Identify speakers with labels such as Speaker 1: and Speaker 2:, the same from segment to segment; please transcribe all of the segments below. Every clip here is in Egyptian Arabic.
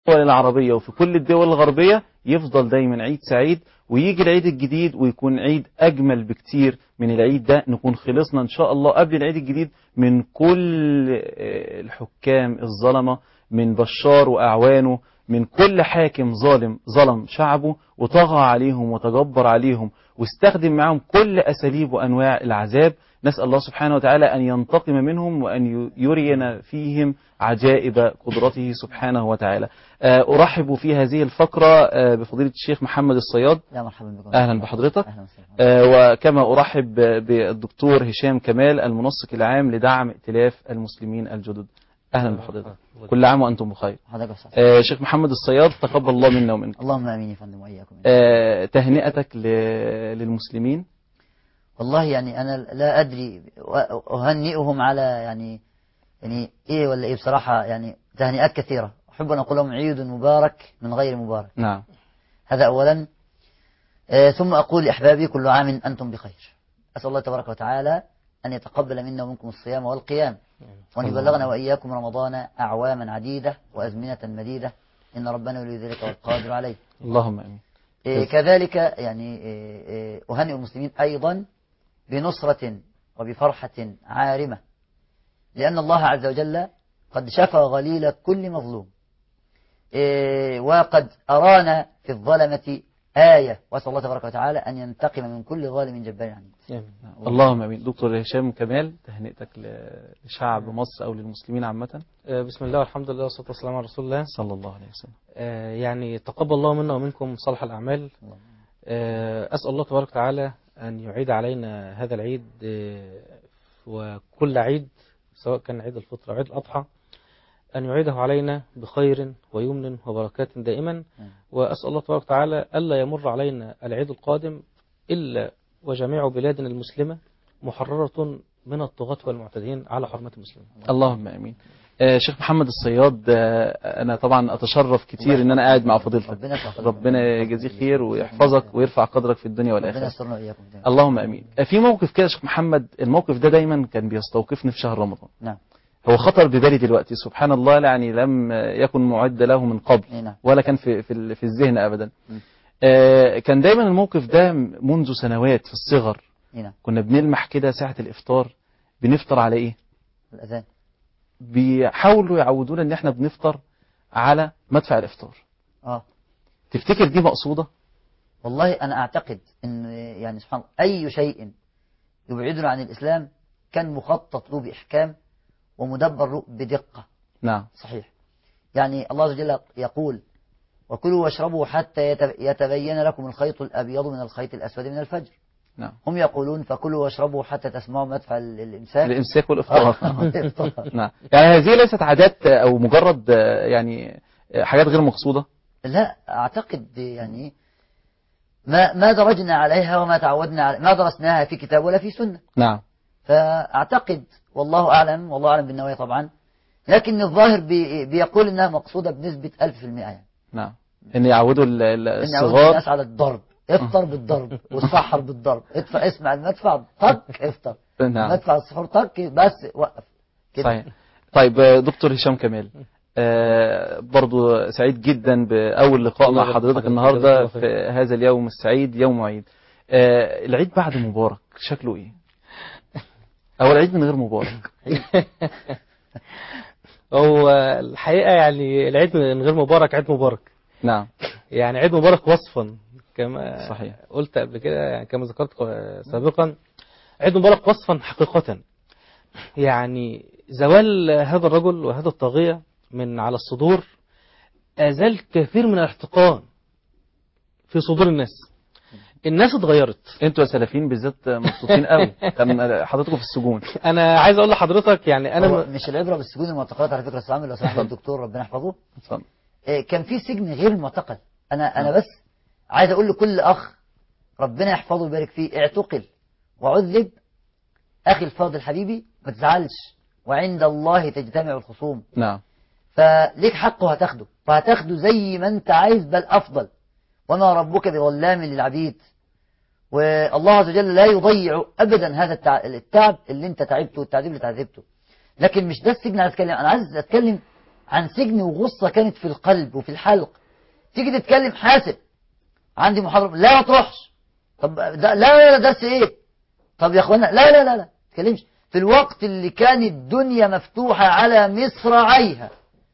Speaker 1: الدول العربية وفي كل الدول الغربية يفضل دايما عيد سعيد ويجي العيد الجديد ويكون عيد أجمل بكتير من العيد ده نكون خلصنا إن شاء الله قبل العيد الجديد من كل آه، الحكام الظلمة من بشار وأعوانه من كل حاكم ظالم ظلم شعبه وطغى عليهم وتجبر عليهم واستخدم معهم كل أساليب وأنواع العذاب نسأل الله سبحانه وتعالى أن ينتقم منهم وأن يرينا فيهم عجائب قدرته سبحانه وتعالى آه، أرحب في هذه الفقرة آه، بفضيلة الشيخ محمد الصياد
Speaker 2: يا مرحبا بكم
Speaker 1: أهلا بحضرتك
Speaker 2: أهلا وسهلا
Speaker 1: آه، وكما أرحب بالدكتور هشام كمال المنسق العام لدعم ائتلاف المسلمين الجدد أهلا بحضرتك كل عام وأنتم بخير
Speaker 2: حضرتك أستاذ
Speaker 1: آه، شيخ محمد الصياد تقبل الله منا ومنكم
Speaker 2: اللهم امين يا فندم واياكم
Speaker 1: آه، تهنئتك ل- للمسلمين
Speaker 2: والله يعني انا لا ادري أ- اهنئهم على يعني يعني ايه ولا ايه بصراحه يعني تهنئات كثيره احب ان اقول لهم عيد مبارك من غير مبارك
Speaker 1: نعم
Speaker 2: هذا اولا آه ثم اقول لاحبابي كل عام انتم بخير اسال الله تبارك وتعالى ان يتقبل منا ومنكم الصيام والقيام وان يبلغنا واياكم رمضان اعواما عديده وازمنه مديده ان ربنا ولي ذلك والقادر عليه
Speaker 1: اللهم امين
Speaker 2: إيه كذلك يعني إيه إيه أهنئ المسلمين أيضا بنصرة وبفرحة عارمة لأن الله عز وجل قد شفى غليل كل مظلوم إيه وقد أرانا في الظلمة آية وأسأل الله تبارك وتعالى أن ينتقم من كل ظالم جبار عنيد
Speaker 1: اللهم امين دكتور هشام كمال تهنئتك ل- لشعب مصر او للمسلمين عامه
Speaker 3: آه، بسم الله والحمد لله والصلاة والسلام على رسول الله
Speaker 1: صلى الله عليه وسلم
Speaker 3: آه، يعني تقبل الله منا ومنكم صالح الأعمال آه، أسأل الله تبارك وتعالى أن يعيد علينا هذا العيد آه، وكل عيد سواء كان عيد الفطر أو عيد الأضحى أن يعيده علينا بخير ويمن وبركات دائما وأسأل الله تبارك وتعالى ألا يمر علينا العيد القادم إلا وجميع بلادنا المسلمة محررة من الطغاة والمعتدين على حرمة المسلمين
Speaker 1: اللهم امين آه، شيخ محمد الصياد آه، انا طبعا اتشرف كتير ان انا قاعد مع فضيلتك
Speaker 2: ربنا يسعدك.
Speaker 1: ربنا يجزيك خير ويحفظك ويرفع قدرك في الدنيا
Speaker 2: ربنا
Speaker 1: والاخره
Speaker 2: يسترنا وإياكم
Speaker 1: اللهم امين آه، في موقف كده يا شيخ محمد الموقف ده دايما كان بيستوقفني في شهر رمضان
Speaker 2: نعم
Speaker 1: هو خطر ببالي دلوقتي سبحان الله يعني لم يكن معد له من قبل
Speaker 2: إيه نعم
Speaker 1: ولا كان في في, ال- في الذهن ابدا
Speaker 2: م.
Speaker 1: آه، كان دايما الموقف ده منذ سنوات في الصغر
Speaker 2: إيه نعم
Speaker 1: كنا بنلمح كده ساعة الإفطار بنفطر على إيه؟
Speaker 2: الأذان
Speaker 1: بيحاولوا يعودونا إن إحنا بنفطر على مدفع الإفطار
Speaker 2: آه
Speaker 1: تفتكر دي مقصودة؟
Speaker 2: والله أنا أعتقد أن يعني سبحان الله أي شيء يبعدنا عن الإسلام كان مخطط له بإحكام ومدبر له بدقة
Speaker 1: نعم
Speaker 2: صحيح يعني الله عز وجل يقول وكلوا واشربوا حتى يتب- يتبين لكم الخيط الأبيض من الخيط الأسود من الفجر
Speaker 1: نعم
Speaker 2: هم يقولون فكلوا واشربوا حتى تسمعوا مدفع ال- الإمساك
Speaker 1: الإمساك والإفطار
Speaker 2: آه، الإفطار.
Speaker 1: نعم يعني هذه ليست عادات أو مجرد آه، يعني آه، حاجات غير مقصودة
Speaker 2: لا أعتقد يعني ما ما درجنا عليها وما تعودنا عليها ما درسناها في كتاب ولا في سنة
Speaker 1: نعم
Speaker 2: فأعتقد والله أعلم والله أعلم بالنوايا طبعا لكن الظاهر بي بيقول إنها مقصودة بنسبة 1000% يعني
Speaker 1: نعم إن يعودوا ال- ال-
Speaker 2: إن يعود
Speaker 1: الصغار
Speaker 2: الناس على الضرب افطر بالضرب والسحر بالضرب ادفع اسمع المدفع طق افطر
Speaker 1: نعم
Speaker 2: مدفع السحور طق بس وقف كده.
Speaker 1: صحيح طيب آه، دكتور هشام كمال آه، برضو سعيد جدا بأول لقاء
Speaker 3: الله
Speaker 1: مع
Speaker 3: يبارك
Speaker 1: حضرتك
Speaker 3: حضرتك.
Speaker 1: النهاردة
Speaker 3: جزاك الله
Speaker 1: في هذا اليوم السعيد يوم عيد آه، العيد بعد مبارك شكله ايه او العيد من غير مبارك
Speaker 3: هو الحقيقة يعني العيد من غير مبارك عيد مبارك
Speaker 1: نعم
Speaker 3: يعني عيد مبارك وصفا كما
Speaker 1: صحيح.
Speaker 3: قلت قبل كده يعني كما ذكرت سابقا عيد مبارك وصفا حقيقة يعني زوال هذا الرجل وهذا الطاغية من على الصدور أزال كثير من الاحتقان في صدور الناس الناس اتغيرت
Speaker 1: انتوا يا سلفيين بالذات مبسوطين قوي كان حضرتكم في السجون
Speaker 3: انا عايز اقول لحضرتك يعني انا
Speaker 2: هو
Speaker 3: م...
Speaker 2: مش العبرة بالسجون المعتقلات على فكرة استعمل لو سمحت الدكتور ربنا يحفظه
Speaker 1: اتفضل.
Speaker 2: إيه، كان في سجن غير المعتقل انا انا بس عايز اقول لكل اخ ربنا يحفظه ويبارك فيه اعتقل وعذب اخي الفاضل حبيبي ما تزعلش وعند الله تجتمع الخصوم
Speaker 1: نعم
Speaker 2: فليك حق وهتاخده وهتاخده زي ما انت عايز بل افضل وما ربك بظلام للعبيد والله عز وجل لا يضيع ابدا هذا التع- التعب اللي انت تعبته والتعذيب اللي تعذبته لكن مش ده السجن عايز اتكلم انا عايز اتكلم عن سجن وغصة كانت في القلب وفي الحلق تيجي تتكلم حاسب عندي محاضرة لا ما تروحش طب ده لا لا لا درس ايه طب يا اخوانا لا لا لا لا ما تتكلمش في الوقت اللي كان الدنيا مفتوحة على مصراعيها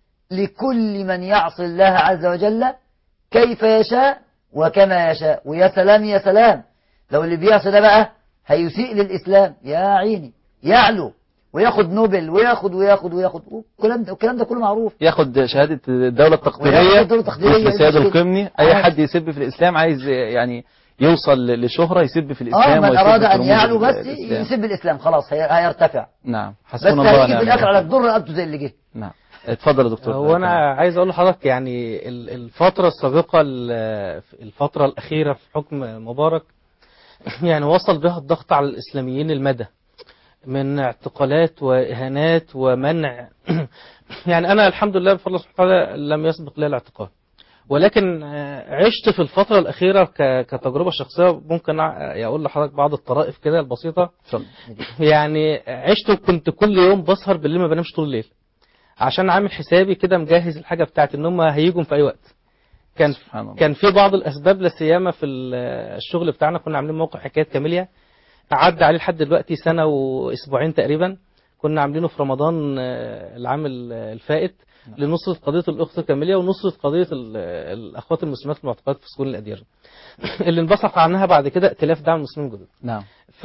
Speaker 2: لكل من يعصي الله عز وجل كيف يشاء وكما يشاء ويا سلام يا سلام لو اللي بيعصي ده بقى هيسيء للإسلام يا عيني يعلو وياخد نوبل وياخد وياخد وياخد والكلام ده الكلام ده كله معروف
Speaker 1: ياخد شهادة الدولة التقديرية
Speaker 2: وياخد الدولة التقديرية،
Speaker 1: مثل سياد
Speaker 2: إيه
Speaker 1: القمني أي
Speaker 2: عادي.
Speaker 1: حد يسب في الإسلام عايز يعني يوصل لشهرة يسب في
Speaker 2: اه
Speaker 1: الإسلام
Speaker 2: من
Speaker 1: ويسب
Speaker 2: أراد
Speaker 1: في
Speaker 2: أن
Speaker 1: رموز
Speaker 2: يعلو بس
Speaker 1: الإسلام.
Speaker 2: يسب الإسلام خلاص هي- هيرتفع
Speaker 1: نعم
Speaker 2: بس
Speaker 1: حسبنا الله
Speaker 2: هيجي
Speaker 1: ونعم
Speaker 2: في الآخر على
Speaker 1: الوكيل.
Speaker 2: الضر رقبته زي اللي جه
Speaker 1: نعم اتفضل يا دكتور
Speaker 3: هو انا عايز اقول لحضرتك يعني ال- الفتره السابقه ال- الفتره الاخيره في حكم مبارك يعني وصل بها الضغط على الاسلاميين المدى من اعتقالات واهانات ومنع يعني انا الحمد لله بفضل الله سبحانه وتعالى لم يسبق لي الاعتقال ولكن آه، عشت في الفترة الأخيرة ك- كتجربة شخصية ممكن أع- أقول لحضرتك بعض الطرائف كده البسيطة
Speaker 1: اتفضل.
Speaker 3: يعني عشت وكنت كل يوم بسهر بالليل ما بنامش طول الليل عشان عامل حسابي كده مجهز الحاجه بتاعتي ان هم هيجوا في اي وقت كان
Speaker 1: سبحان الله.
Speaker 3: كان في بعض الاسباب لا سيما في ال- الشغل بتاعنا كنا عاملين موقع حكايات كاميليا عدى عليه لحد دلوقتي سنه واسبوعين تقريبا كنا عاملينه في رمضان آه، العام ال- الفائت لنصرة قضية الأخت كاميليا ونصرة قضية ال- الأخوات المسلمات المعتقلات في سجون الأديرة اللي انبثق عنها بعد كده ائتلاف دعم المسلمين الجدد
Speaker 1: نعم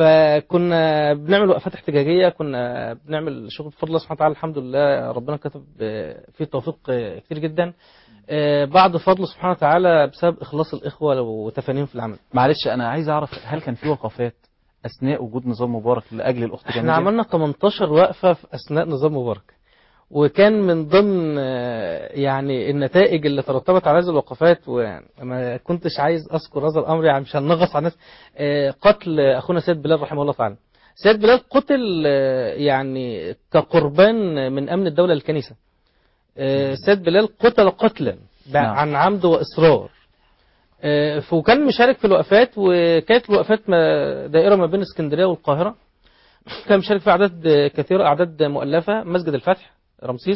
Speaker 3: فكنا بنعمل وقفات احتجاجيه كنا بنعمل شغل بفضل الله سبحانه وتعالى الحمد لله ربنا كتب آه، فيه توفيق آه، كتير جدا آه، بعد فضله سبحانه وتعالى بسبب اخلاص الاخوه وتفانيهم في العمل
Speaker 1: معلش أنا عايز أعرف هل كان في وقفات أثناء وجود نظام مبارك لأجل الأخت
Speaker 3: احنا
Speaker 1: جميلة؟
Speaker 3: عملنا 18 وقفه في اثناء نظام مبارك وكان من ضمن آه، يعني النتائج اللي ترتبت على هذه الوقفات وما كنتش عايز اذكر هذا الامر يعني مش هنغص على الناس آه، قتل اخونا سيد بلال رحمه الله تعالى سيد بلال قتل آه، يعني كقربان من امن الدوله للكنيسه آه، سيد بلال قتل قتلا
Speaker 1: نعم.
Speaker 3: عن عمد واصرار آه، وكان مشارك في الوقفات وكانت الوقفات ما- دائره ما بين اسكندريه والقاهره كان مشارك في اعداد كثيره اعداد مؤلفه مسجد الفتح رمسيس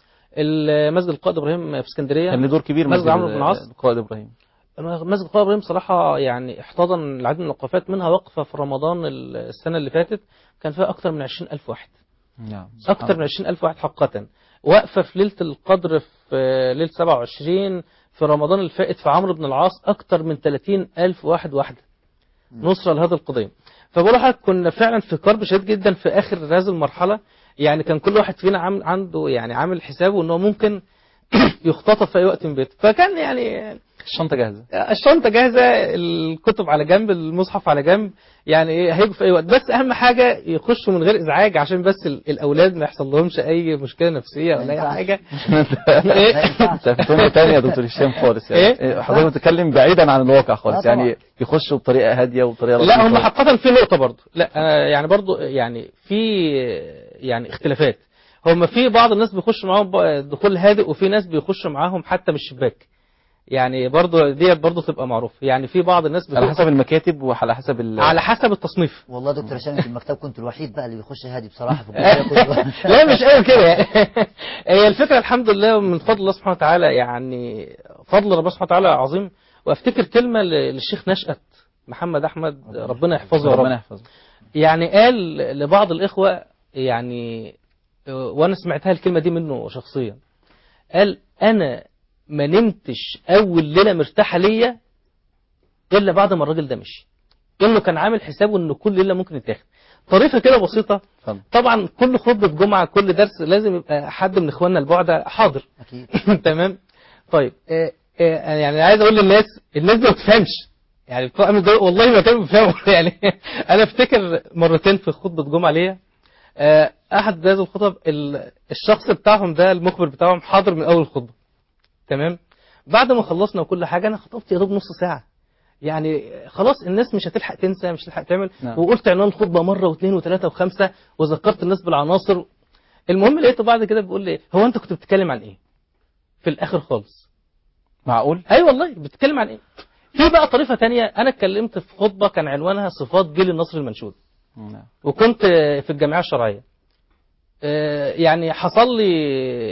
Speaker 3: المسجد القائد ابراهيم في اسكندريه
Speaker 1: كان له دور كبير
Speaker 3: مسجد عمرو بن العاص.
Speaker 1: القائد إبراهيم
Speaker 3: مسجد القائد ابراهيم صراحه يعني احتضن العديد من الوقفات منها وقفه في رمضان السنه اللي فاتت كان فيها اكثر من 20000 واحد
Speaker 1: نعم
Speaker 3: أكثر من 20000 واحد حقا وقفة في ليلة القدر في ليلة 27 في رمضان الفائت في عمرو بن العاص أكثر من 30000 واحد واحدة نصرة لهذه القضية فبقول لحضرتك كنا فعلا في كرب شديد جدا في آخر هذه المرحلة يعني كان كل واحد فينا عامل عنده يعني عامل حسابه إنه ممكن يختطف في أي وقت من بيته فكان يعني
Speaker 1: الشنطة جاهزة
Speaker 3: الشنطة جاهزة الكتب على جنب المصحف على جنب يعني ايه هيجوا في اي وقت بس اهم حاجة يخشوا من غير ازعاج عشان بس ال- الاولاد ما يحصل لهمش اي مشكلة نفسية ولا اي
Speaker 2: ينفعش.
Speaker 3: حاجة
Speaker 2: ما
Speaker 3: ايه
Speaker 2: ينفعش.
Speaker 1: انت في دنيا تانية يا دكتور هشام خالص يعني
Speaker 3: إيه؟
Speaker 1: إيه؟ حضرتك بتتكلم بعيدا عن الواقع خالص
Speaker 2: آه طبعا.
Speaker 1: يعني يخشوا بطريقة هادية وبطريقة
Speaker 3: لا هم
Speaker 1: لطيفة.
Speaker 3: حقيقة في نقطة برضو لا أنا يعني برضو يعني في يعني اختلافات هم في بعض الناس بيخشوا معاهم ب- دخول هادئ وفي ناس بيخشوا معاهم حتى من الشباك يعني برضو دي برضو تبقى معروف يعني في بعض الناس
Speaker 1: على
Speaker 3: بتخش
Speaker 1: حسب المكاتب وعلى حسب ال...
Speaker 3: على حسب التصنيف
Speaker 2: والله دكتور هشام في المكتب كنت الوحيد بقى اللي بيخش هادي بصراحة في الجزيرة كله
Speaker 3: لا مش قوي كده يعني هي الفكره الحمد لله من فضل الله سبحانه وتعالى يعني فضل ربنا سبحانه وتعالى عظيم وافتكر كلمه ل- للشيخ نشأت محمد احمد ربنا يحفظه يا
Speaker 1: ربنا
Speaker 3: رب
Speaker 1: يحفظه
Speaker 3: يعني قال لبعض الاخوه يعني آه، وانا سمعتها الكلمه دي منه شخصيا قال انا ما نمتش اول ليله مرتاحه ليا الا بعد ما الراجل ده مشي انه كان عامل حسابه ان كل ليله ممكن يتاخد طريقه كده بسيطه
Speaker 1: اتفضل
Speaker 3: طبعا كل خطبة جمعة كل درس لازم يبقى حد من اخواننا البعدة حاضر
Speaker 2: أكيد
Speaker 3: تمام طيب آه، آه، يعني عايز اقول للناس الناس دي ما بتفهمش يعني بتوع امن الدولة والله ما كانوا بيفهموا يعني انا افتكر مرتين في خطبة جمعة ليا آه، احد هذه الخطب ال- الشخص بتاعهم ده المخبر بتاعهم حاضر من اول الخطبة تمام بعد ما خلصنا وكل حاجة انا خطبت يا دوب نص ساعة يعني خلاص الناس مش هتلحق تنسى مش هتلحق تعمل
Speaker 1: نعم.
Speaker 3: وقلت عنوان الخطبه مره واثنين وثلاثه وخمسه وذكرت الناس بالعناصر المهم لقيته بعد كده بيقول لي هو انت كنت بتتكلم عن ايه؟ في الاخر خالص
Speaker 1: معقول
Speaker 3: اي أيوة والله بتتكلم عن ايه؟ في بقى طريقه تانية انا اتكلمت في خطبه كان عنوانها صفات جيل النصر المنشود
Speaker 1: نعم.
Speaker 3: وكنت في الجامعه الشرعيه آه، يعني حصل لي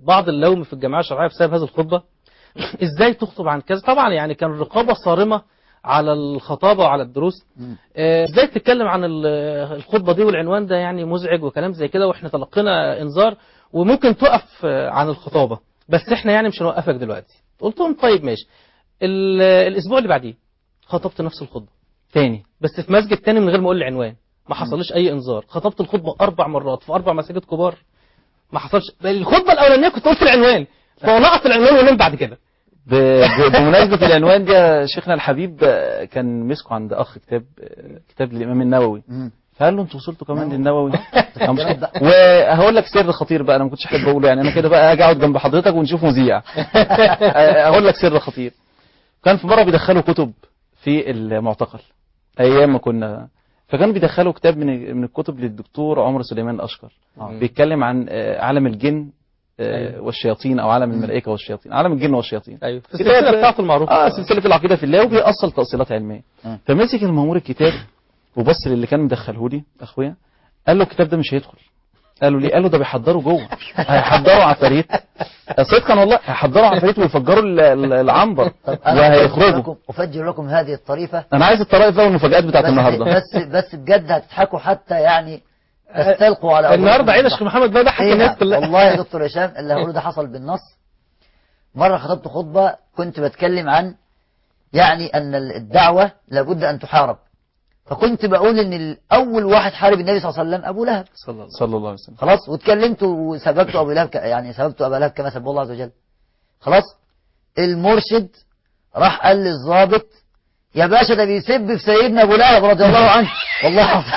Speaker 3: بعض اللوم في الجماعه الشرعيه بسبب هذه الخطبه ازاي تخطب عن كذا طبعا يعني كان الرقابه صارمه على الخطابه وعلى الدروس
Speaker 2: مم.
Speaker 3: آه، ازاي تتكلم عن ال- الخطبه دي والعنوان ده يعني مزعج وكلام زي كده واحنا تلقينا انذار وممكن تقف آه، عن الخطابه بس احنا يعني مش هنوقفك دلوقتي قلت لهم طيب ماشي ال- الاسبوع اللي بعديه خطبت نفس الخطبه
Speaker 1: تاني
Speaker 3: بس في مسجد تاني من غير ما اقول العنوان ما حصلش اي انذار خطبت الخطبه اربع مرات في اربع مساجد كبار ما حصلش بل الخطبه الاولانيه كنت قلت العنوان فنقط العنوان ونمت بعد كده
Speaker 1: ب- ب- بمناسبة العنوان ده يا شيخنا الحبيب آه، كان مسكه عند أخ كتاب آه، كتاب الإمام النووي
Speaker 2: مم.
Speaker 1: فقال له انتوا وصلتوا كمان
Speaker 2: نعم.
Speaker 1: للنووي أنا مش-
Speaker 2: الكلام بقى.
Speaker 1: وهقول لك سر خطير بقى انا ما كنتش احب اقوله يعني انا كده بقى اجي اقعد جنب حضرتك ونشوف مذيع آه، هقول لك سر خطير كان في مره بيدخلوا كتب في المعتقل ايام ما كنا فكانوا بيدخلوا كتاب من من الكتب للدكتور عمر سليمان الاشقر
Speaker 2: آه.
Speaker 1: بيتكلم عن آه، عالم الجن آه،
Speaker 3: أيوة.
Speaker 1: والشياطين او عالم الملائكه والشياطين عالم الجن والشياطين
Speaker 3: ايوه في
Speaker 1: كتاب-
Speaker 3: السلسله بتاعته المعروفه
Speaker 1: اه سلسله العقيده في الله وبيأصل تأصيلات علميه
Speaker 2: آه.
Speaker 1: فمسك المأمور الكتاب وبص للي كان مدخله لي اخويا قال له الكتاب ده مش هيدخل قال له ليه قال له ده بيحضروا جوه هيحضروا عفاريت صدقا والله هيحضروا عفاريت ويفجروا ال- ال- العنبر
Speaker 2: طب أنا أفجر
Speaker 1: وهيخرجوا
Speaker 2: لكم, أفجر لكم هذه الطريفة
Speaker 1: انا عايز الطرائف بقى والمفاجآت بتاعت
Speaker 2: بس,
Speaker 1: النهارده
Speaker 2: بس بس بجد هتضحكوا حتى يعني تستلقوا على
Speaker 3: النهارده
Speaker 2: أبوابكم
Speaker 3: عيد يا شيخ محمد بقى ضحك
Speaker 2: إيه
Speaker 3: الناس
Speaker 2: نعم.
Speaker 3: كلها
Speaker 2: والله يا دكتور هشام اللي هقوله ده حصل بالنص مرة خطبت خطبة كنت بتكلم عن يعني أن الدعوة لابد أن تحارب فكنت بقول أن أول واحد حارب النبي صلى الله عليه وسلم أبو لهب
Speaker 1: صلى الله عليه وسلم
Speaker 2: خلاص واتكلمت وسببت أبو لهب ك- يعني سببت أبو لهب كما سب الله عز وجل خلاص المرشد راح قال للضابط يا باشا ده بيسب في سيدنا أبو لهب رضي الله عنه والله العظيم.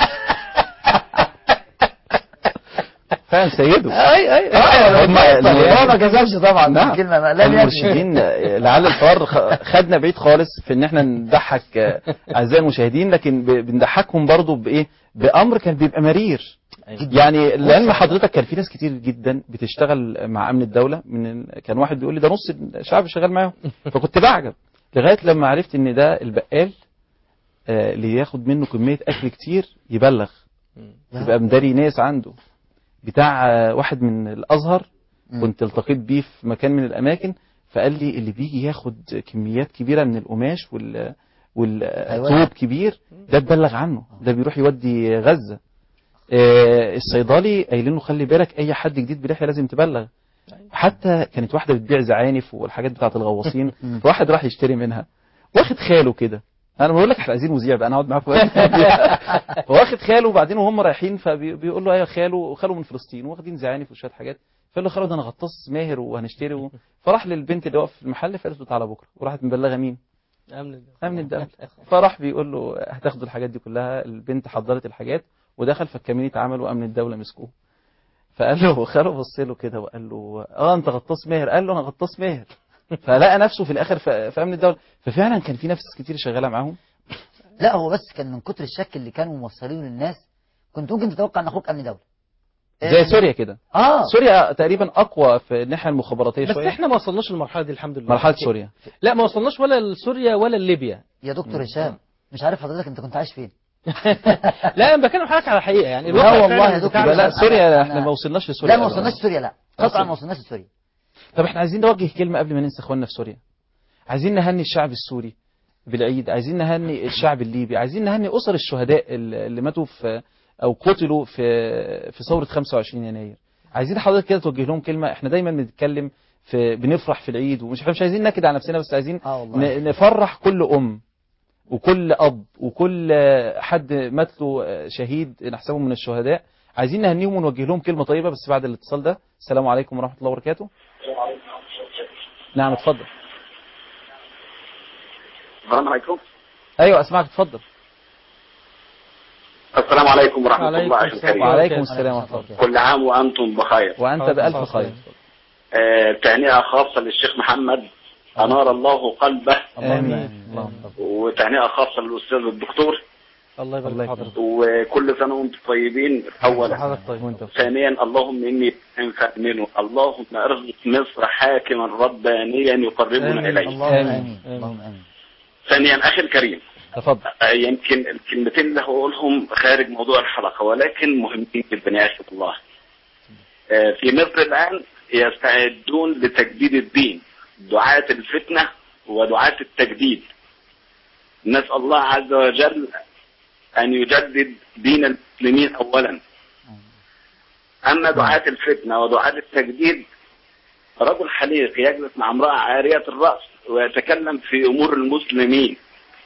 Speaker 1: فعلا سيده
Speaker 2: اي اي
Speaker 1: هم-
Speaker 2: هو ما كذبش طبعا
Speaker 1: نعم
Speaker 2: الكلمه ما- لم يكذب.
Speaker 1: المرشدين لعل الحوار خ- خدنا بعيد خالص في ان احنا نضحك آه، اعزائي المشاهدين لكن ب- بنضحكهم برضو بايه بامر كان بيبقى مرير يعني لان حضرتك كان في ناس كتير جدا بتشتغل مع امن الدوله من ال- كان واحد بيقول لي ده نص الشعب شغال معاهم فكنت بعجب لغايه لما عرفت ان ده البقال آه، اللي ياخد منه كميه اكل كتير يبلغ يبقى مداري ناس عنده بتاع آه، واحد من الازهر
Speaker 2: مم.
Speaker 1: كنت التقيت بيه في مكان من الاماكن فقال لي اللي بيجي ياخد كميات كبيره من القماش وال والثوب كبير ده تبلغ عنه ده بيروح يودي غزه آه، الصيدلي قايلين له خلي بالك اي حد جديد بلحيه لازم تبلغ حتى كانت واحده بتبيع زعانف والحاجات بتاعت الغواصين فواحد راح يشتري منها واخد خاله كده انا بقول لك احنا عايزين مذيع بقى انا اقعد معاكم واخد خاله وبعدين وهم رايحين فبيقول له ايوه خاله وخاله من فلسطين واخدين زعانف وشويه حاجات فقال له خاله ده انا غطاس ماهر وهنشتري و... فراح للبنت اللي واقفه في المحل فقالت له تعالى بكره وراحت مبلغه مين؟
Speaker 3: امن
Speaker 1: امن الدوله فراح بيقول له هتاخدوا الحاجات دي كلها البنت حضرت الحاجات ودخل فالكمين اتعمل وامن الدوله مسكوه فقال له خاله بص له كده وقال له اه انت غطاس ماهر قال له انا غطاس ماهر فلقى نفسه في الاخر في في امن الدوله ففعلا كان في ناس كتير شغاله معاهم
Speaker 2: لا هو بس كان من كتر الشك اللي كانوا موصلينه للناس كنت ممكن تتوقع ان اخوك امن دوله
Speaker 1: زي سوريا كده
Speaker 2: اه
Speaker 1: سوريا تقريبا اقوى في الناحيه المخابراتيه
Speaker 3: بس
Speaker 1: شويه
Speaker 3: احنا ما وصلناش للمرحله دي الحمد لله
Speaker 1: مرحله سوريا
Speaker 3: لا ما وصلناش ولا لسوريا ولا لليبيا
Speaker 2: يا دكتور هشام مش عارف حضرتك انت كنت عايش فين
Speaker 3: لا انا بكلم حضرتك على الحقيقه يعني
Speaker 2: لا والله
Speaker 3: فعلاً
Speaker 2: يا دكتور.
Speaker 3: بتاع-
Speaker 1: يبقى لا
Speaker 2: أنا-
Speaker 1: سوريا
Speaker 2: أنا-
Speaker 1: احنا ما وصلناش لسوريا
Speaker 2: لا ما
Speaker 1: أبداً.
Speaker 2: وصلناش لسوريا لا قطعا
Speaker 1: وصل-
Speaker 2: ما وصلناش لسوريا
Speaker 1: طب احنا عايزين نوجه كلمه قبل ما ننسى اخواننا في سوريا عايزين نهني الشعب السوري بالعيد عايزين نهني الشعب الليبي عايزين نهني اسر الشهداء اللي اللي ماتوا في او قتلوا في في ثوره 25 يناير عايزين حضرتك كده توجه لهم كلمه احنا دايما بنتكلم في بنفرح في العيد ومش احنا مش عايزين نكد على نفسنا بس عايزين
Speaker 2: اه والله
Speaker 1: ن- نفرح كل ام وكل اب وكل حد مات له شهيد نحسبه من الشهداء عايزين نهنيهم ونوجه لهم كلمه طيبه بس بعد الاتصال ده السلام عليكم ورحمه الله وبركاته نعم اتفضل
Speaker 4: السلام عليكم
Speaker 1: ايوه اسمعك اتفضل
Speaker 4: السلام عليكم ورحمة
Speaker 3: وعليكم
Speaker 4: الله
Speaker 3: السلام.
Speaker 4: الكريم
Speaker 1: وعليكم السلام ورحمه الله
Speaker 4: كل عام وأنتم بخير
Speaker 1: وانت
Speaker 3: عليكم
Speaker 1: بالف
Speaker 3: السلام.
Speaker 1: خير
Speaker 4: آه، تهنئة خاصة للشيخ محمد أنار الله قلبه
Speaker 1: امين
Speaker 2: اللهم
Speaker 4: وتهنئة خاصة للأستاذ الدكتور
Speaker 3: الله يبارك
Speaker 1: الله
Speaker 3: في حضرتك
Speaker 4: وكل سنة وأنتم طيبين أولا
Speaker 3: حضرتك طيب
Speaker 1: وانت بخير.
Speaker 4: ثانيا اللهم إني أنفع منه اللهم ارزق مصر حاكما ربانيا يقربنا
Speaker 3: آمين.
Speaker 4: إليه
Speaker 2: اللهم
Speaker 1: آمين.
Speaker 2: امين اللهم امين
Speaker 4: ثانيا أخي الكريم
Speaker 1: تفضل
Speaker 4: آه، يمكن الكلمتين اللي هقولهم خارج موضوع الحلقة ولكن مهمين جدا يا أخي الله آه، في مصر الآن يستعدون لتجديد الدين دعاة الفتنة ودعاة التجديد نسأل الله عز وجل أن يجدد دين المسلمين أولا أما دعاة الفتنة ودعاة التجديد رجل حليق يجلس مع امرأة عارية الرأس ويتكلم في أمور المسلمين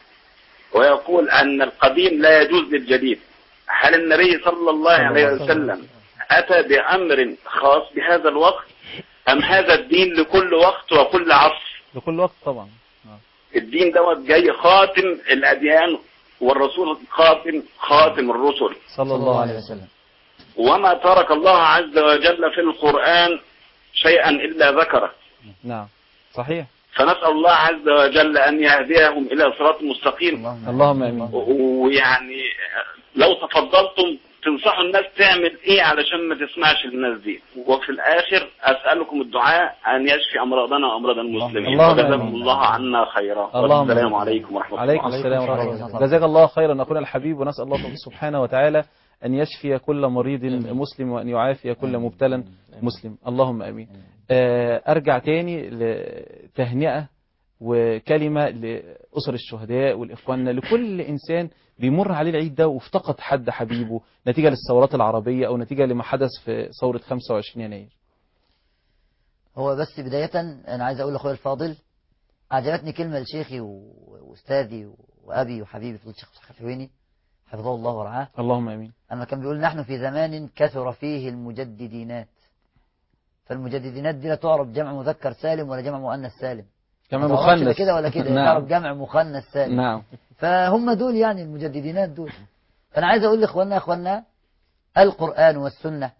Speaker 4: ويقول أن القديم لا يجوز للجديد هل النبي صلى الله عليه وسلم أتى بأمر خاص بهذا الوقت أم هذا الدين لكل وقت وكل عصر
Speaker 1: لكل وقت طبعا آه.
Speaker 4: الدين دوت جاي خاتم الأديان والرسول خاتم خاتم الرسل
Speaker 1: صلى الله عليه وسلم
Speaker 4: وما ترك الله عز وجل في القرآن شيئا إلا ذكره
Speaker 1: نعم صحيح
Speaker 4: فنسأل الله عز وجل أن يهديهم إلى صراط مستقيم
Speaker 1: اللهم امين
Speaker 4: ويعني لو تفضلتم تنصحوا الناس تعمل ايه علشان ما تسمعش الناس دي وفي الاخر اسالكم الدعاء ان يشفي امراضنا وامراض المسلمين
Speaker 1: اللهم
Speaker 4: وجزاكم
Speaker 1: آمين.
Speaker 4: الله عنا خيرا
Speaker 1: اللهم
Speaker 4: والسلام
Speaker 1: آمين.
Speaker 4: عليكم ورحمه الله
Speaker 1: عليكم السلام ورحمة
Speaker 2: عليكم
Speaker 1: الله
Speaker 2: السلام.
Speaker 1: جزاك الله خيرا أخونا الحبيب ونسأل الله سبحانه وتعالى أن يشفي كل مريض مسلم وأن يعافي كل مبتلى مسلم اللهم أمين آه، أرجع تاني لتهنئة وكلمة لأسر الشهداء والإخواننا لكل إنسان بيمر عليه العيد ده وافتقد حد حبيبه نتيجة للثورات العربية أو نتيجة لما حدث في ثورة 25 يناير
Speaker 2: هو بس بداية أنا عايز أقول لأخويا الفاضل أعجبتني كلمة لشيخي و- وأستاذي وأبي وحبيبي فضيلة الشيخ مصطفى الحفيويني حفظه الله ورعاه
Speaker 1: اللهم أمين
Speaker 2: أما كان بيقول نحن في زمان كثر فيه المجددينات فالمجددينات دي لا تعرف جمع مذكر سالم ولا جمع مؤنث سالم
Speaker 1: كما
Speaker 2: ما تعرفش لا
Speaker 1: مخنث
Speaker 2: كده ولا كده تعرف
Speaker 1: نعم
Speaker 2: جمع مخنث سالم
Speaker 1: نعم
Speaker 2: فهم دول يعني المجددينات دول فأنا عايز أقول لإخواننا إخواننا القرآن والسنة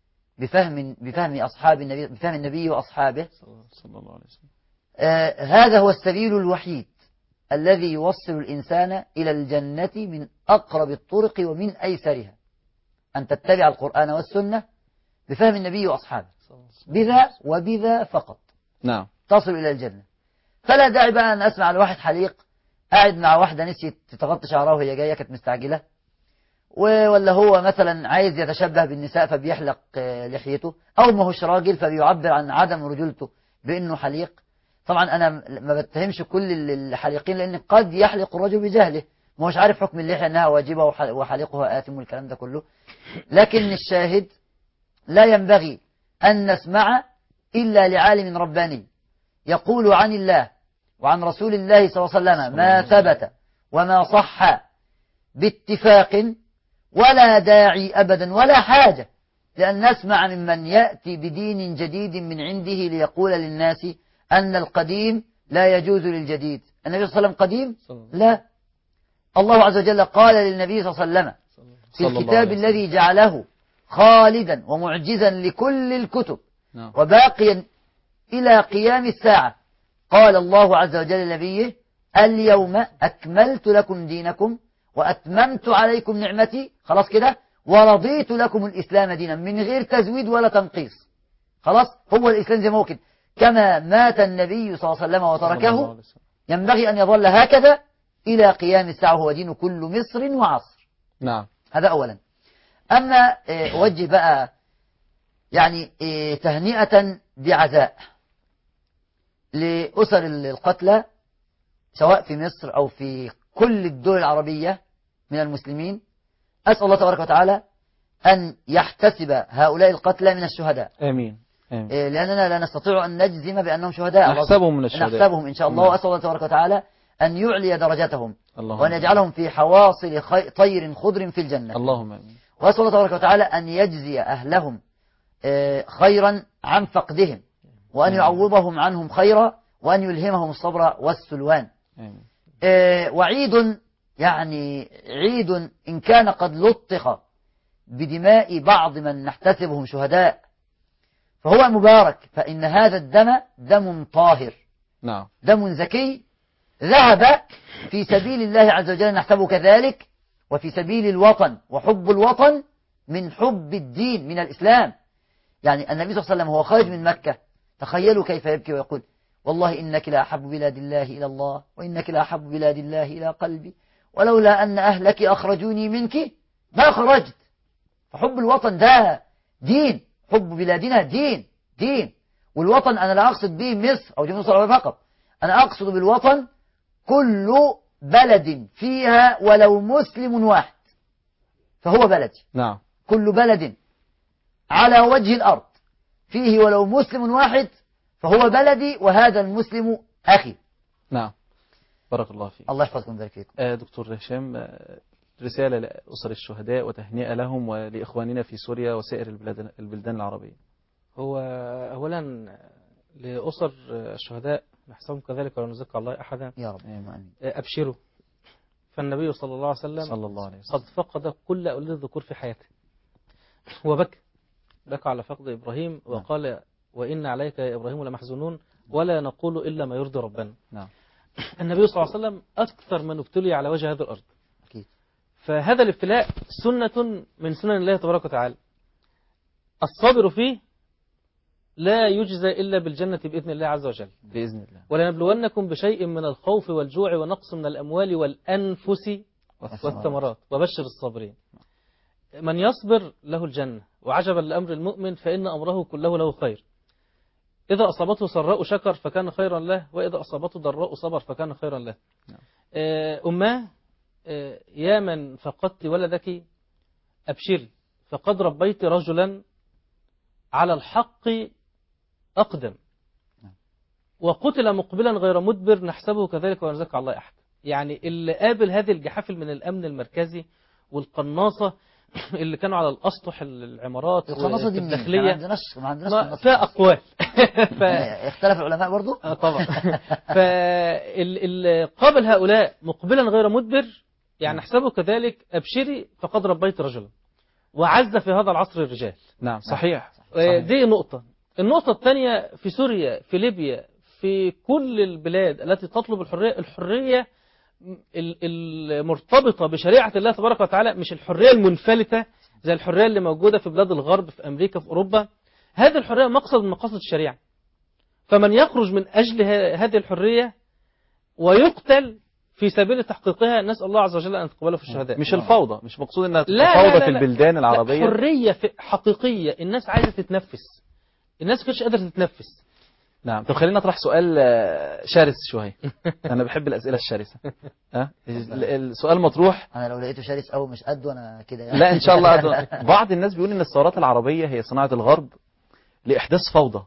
Speaker 2: بفهم بفهم أصحاب النبي بفهم النبي وأصحابه
Speaker 1: صلى الله عليه وسلم
Speaker 2: آه هذا هو السبيل الوحيد الذي يوصل الإنسان إلى الجنة من أقرب الطرق ومن أيسرها أن تتبع القرآن والسنة بفهم النبي وأصحابه بذا وبذا فقط
Speaker 1: نعم
Speaker 2: تصل إلى الجنة فلا داعي بقى أن أسمع لواحد حليق قاعد مع واحدة نسيت تغطي شعرها وهي جاية كانت مستعجلة و- ولا هو مثلا عايز يتشبه بالنساء فبيحلق آه، لحيته أو ما هوش راجل فبيعبر عن عدم رجولته بأنه حليق طبعا أنا ما بتهمش كل ال- الحليقين لأن قد يحلق الرجل بجهله ما هوش عارف حكم اللحية أنها واجبة وح- وحليقها آثم والكلام ده كله لكن الشاهد لا ينبغي أن نسمع إلا لعالم رباني يقول عن الله وعن رسول الله صلى الله عليه وسلم ما ثبت وما صح باتفاق ولا داعي أبدا ولا حاجة لأن نسمع ممن يأتي بدين جديد من عنده ليقول للناس أن القديم لا يجوز للجديد النبي صلى الله عليه وسلم قديم لا الله عز وجل قال للنبي صلى الله عليه وسلم في
Speaker 1: صلى الله
Speaker 2: الكتاب
Speaker 1: عليه وسلم.
Speaker 2: الذي جعله خالدا ومعجزا لكل الكتب
Speaker 1: نعم
Speaker 2: وباقيا إلى قيام الساعة قال الله عز وجل لنبيه اليوم أكملت لكم دينكم وأتممت عليكم نعمتي خلاص كده ورضيت لكم الإسلام دينا من غير تزويد ولا تنقيص خلاص هو الإسلام زي ما هو كده كما مات النبي صلى الله عليه وسلم
Speaker 1: صلى الله
Speaker 2: وتركه
Speaker 1: عليه وسلم.
Speaker 2: ينبغي أن يظل هكذا إلى قيام الساعة هو دين كل مصر وعصر
Speaker 1: نعم
Speaker 2: هذا أولا أما آه، أوجه بقى يعني آه، تهنئة بعزاء لأسر القتلى سواء في مصر أو في كل الدول العربية من المسلمين أسأل الله تبارك وتعالى أن يحتسب هؤلاء القتلى من الشهداء
Speaker 1: آمين آمين
Speaker 2: إيه، لأننا لا نستطيع أن نجزم بأنهم شهداء الله-
Speaker 1: نحسبهم من الشهداء.
Speaker 2: نحسبهم إن شاء الله
Speaker 1: نعم.
Speaker 2: وأسأل الله تبارك وتعالى أن يعلي درجتهم
Speaker 1: اللهم
Speaker 2: وأن يجعلهم في حواصل خي- طير خضر في الجنة
Speaker 1: اللهم آمين
Speaker 2: وأسأل الله تبارك وتعالى أن يجزي أهلهم آه، خيرا عن فقدهم وأن يعوضهم عنهم خيرا وأن يلهمهم الصبر والسلوان
Speaker 1: آمين
Speaker 2: آه، وعيد يعني عيد إن كان قد لطخ بدماء بعض من نحتسبهم شهداء فهو مبارك فإن هذا الدم دم طاهر
Speaker 1: نعم
Speaker 2: دم زكي ذهب في سبيل الله عز وجل نحسبه كذلك وفي سبيل الوطن وحب الوطن من حب الدين من الإسلام يعني النبي صلى الله عليه وسلم هو خارج من مكة تخيلوا كيف يبكي ويقول والله إنك لأحب بلاد الله إلى الله وإنك لأحب بلاد الله إلى قلبي ولولا أن أهلك أخرجوني منك ما خرجت فحب الوطن ده دين حب بلادنا دين دين والوطن أنا لا أقصد به مصر أو جمهورية مصر العربية فقط أنا أقصد بالوطن كل بلد فيها ولو مسلم واحد فهو بلدي
Speaker 1: نعم
Speaker 2: كل بلد على وجه الأرض فيه ولو مسلم واحد فهو بلدي وهذا المسلم أخي
Speaker 1: نعم بارك الله فيك
Speaker 2: الله يحفظكم ويبارك فيكم
Speaker 1: آه، دكتور هشام آه، رسالة لأسر الشهداء وتهنئة لهم ولإخواننا في سوريا وسائر البلاد البلدان العربية
Speaker 3: هو أولا لأسر الشهداء نحسبهم كذلك ولا نزكى الله أحدا
Speaker 2: يا رب آمين
Speaker 3: أبشروا فالنبي صلى الله عليه وسلم
Speaker 1: صلى الله عليه وسلم
Speaker 3: قد فقد كل أولاد الذكور في حياته وبكى بكى على فقد إبراهيم وقال وإن عليك يا إبراهيم لمحزونون ولا نقول إلا ما يرضي ربنا
Speaker 1: نعم
Speaker 3: النبي صلى الله عليه وسلم أكثر من ابتلي على وجه هذه الأرض
Speaker 2: أكيد
Speaker 3: فهذا الابتلاء سنة من سنن الله تبارك وتعالى الصابر فيه لا يجزى إلا بالجنة بإذن الله عز وجل
Speaker 1: بإذن الله
Speaker 3: ولنبلونكم بشيء من الخوف والجوع ونقص من الأموال والأنفس والثمرات وبشر الصابرين من يصبر له الجنة وعجبا لأمر المؤمن فإن أمره كله له خير إذا أصابته سراء شكر فكان خيرا له وإذا أصابته ضراء صبر فكان خيرا له آه، أماه آه، يا من فقدت ولدك أبشري فقد ربيت رجلا على الحق أقدم وقتل مقبلا غير مدبر نحسبه كذلك ونزكى الله أحد يعني اللي قابل هذه الجحافل من الأمن المركزي والقناصة اللي كانوا على الأسطح العمارات
Speaker 2: القناصة دي منين؟ ما
Speaker 3: الداخلية
Speaker 2: عندناش ما عندناش
Speaker 3: ما
Speaker 2: قناصة.
Speaker 3: فيها أقوال ف...
Speaker 2: اختلف العلماء برضو
Speaker 3: آه طبعا فال قابل هؤلاء مقبلا غير مدبر يعني احسبه كذلك أبشري فقد ربيت رجلا وعز في هذا العصر الرجال
Speaker 1: نعم صحيح
Speaker 3: آه، دي نقطة النقطة الثانية في سوريا في ليبيا في كل البلاد التي تطلب الحرية الحرية ال- المرتبطة بشريعة الله تبارك وتعالى مش الحرية المنفلتة زي الحرية اللي موجودة في بلاد الغرب في أمريكا في أوروبا هذه الحرية مقصد من مقاصد الشريعة فمن يخرج من أجل ه- هذه الحرية ويقتل في سبيل تحقيقها نسأل الله عز وجل أن تقبله في الشهداء
Speaker 1: مش الفوضى مش مقصود انها
Speaker 3: لا،
Speaker 1: تبقى
Speaker 3: لا،
Speaker 1: فوضى
Speaker 3: لا،
Speaker 1: في
Speaker 3: لا.
Speaker 1: البلدان
Speaker 3: لا،
Speaker 1: العربية
Speaker 3: حرية في- حقيقية الناس عايزة تتنفس الناس ما كانتش قادرة تتنفس
Speaker 1: نعم طب خلينا نطرح سؤال آه، شرس شوية أنا بحب الأسئلة الشرسة ها ال- السؤال مطروح
Speaker 2: انا لو لقيته شرس قوي مش قده انا كده يعني
Speaker 1: لا إن شاء الله أدو- بعض الناس بيقول إن الثورات العربية هي صناعة الغرب لإحداث فوضى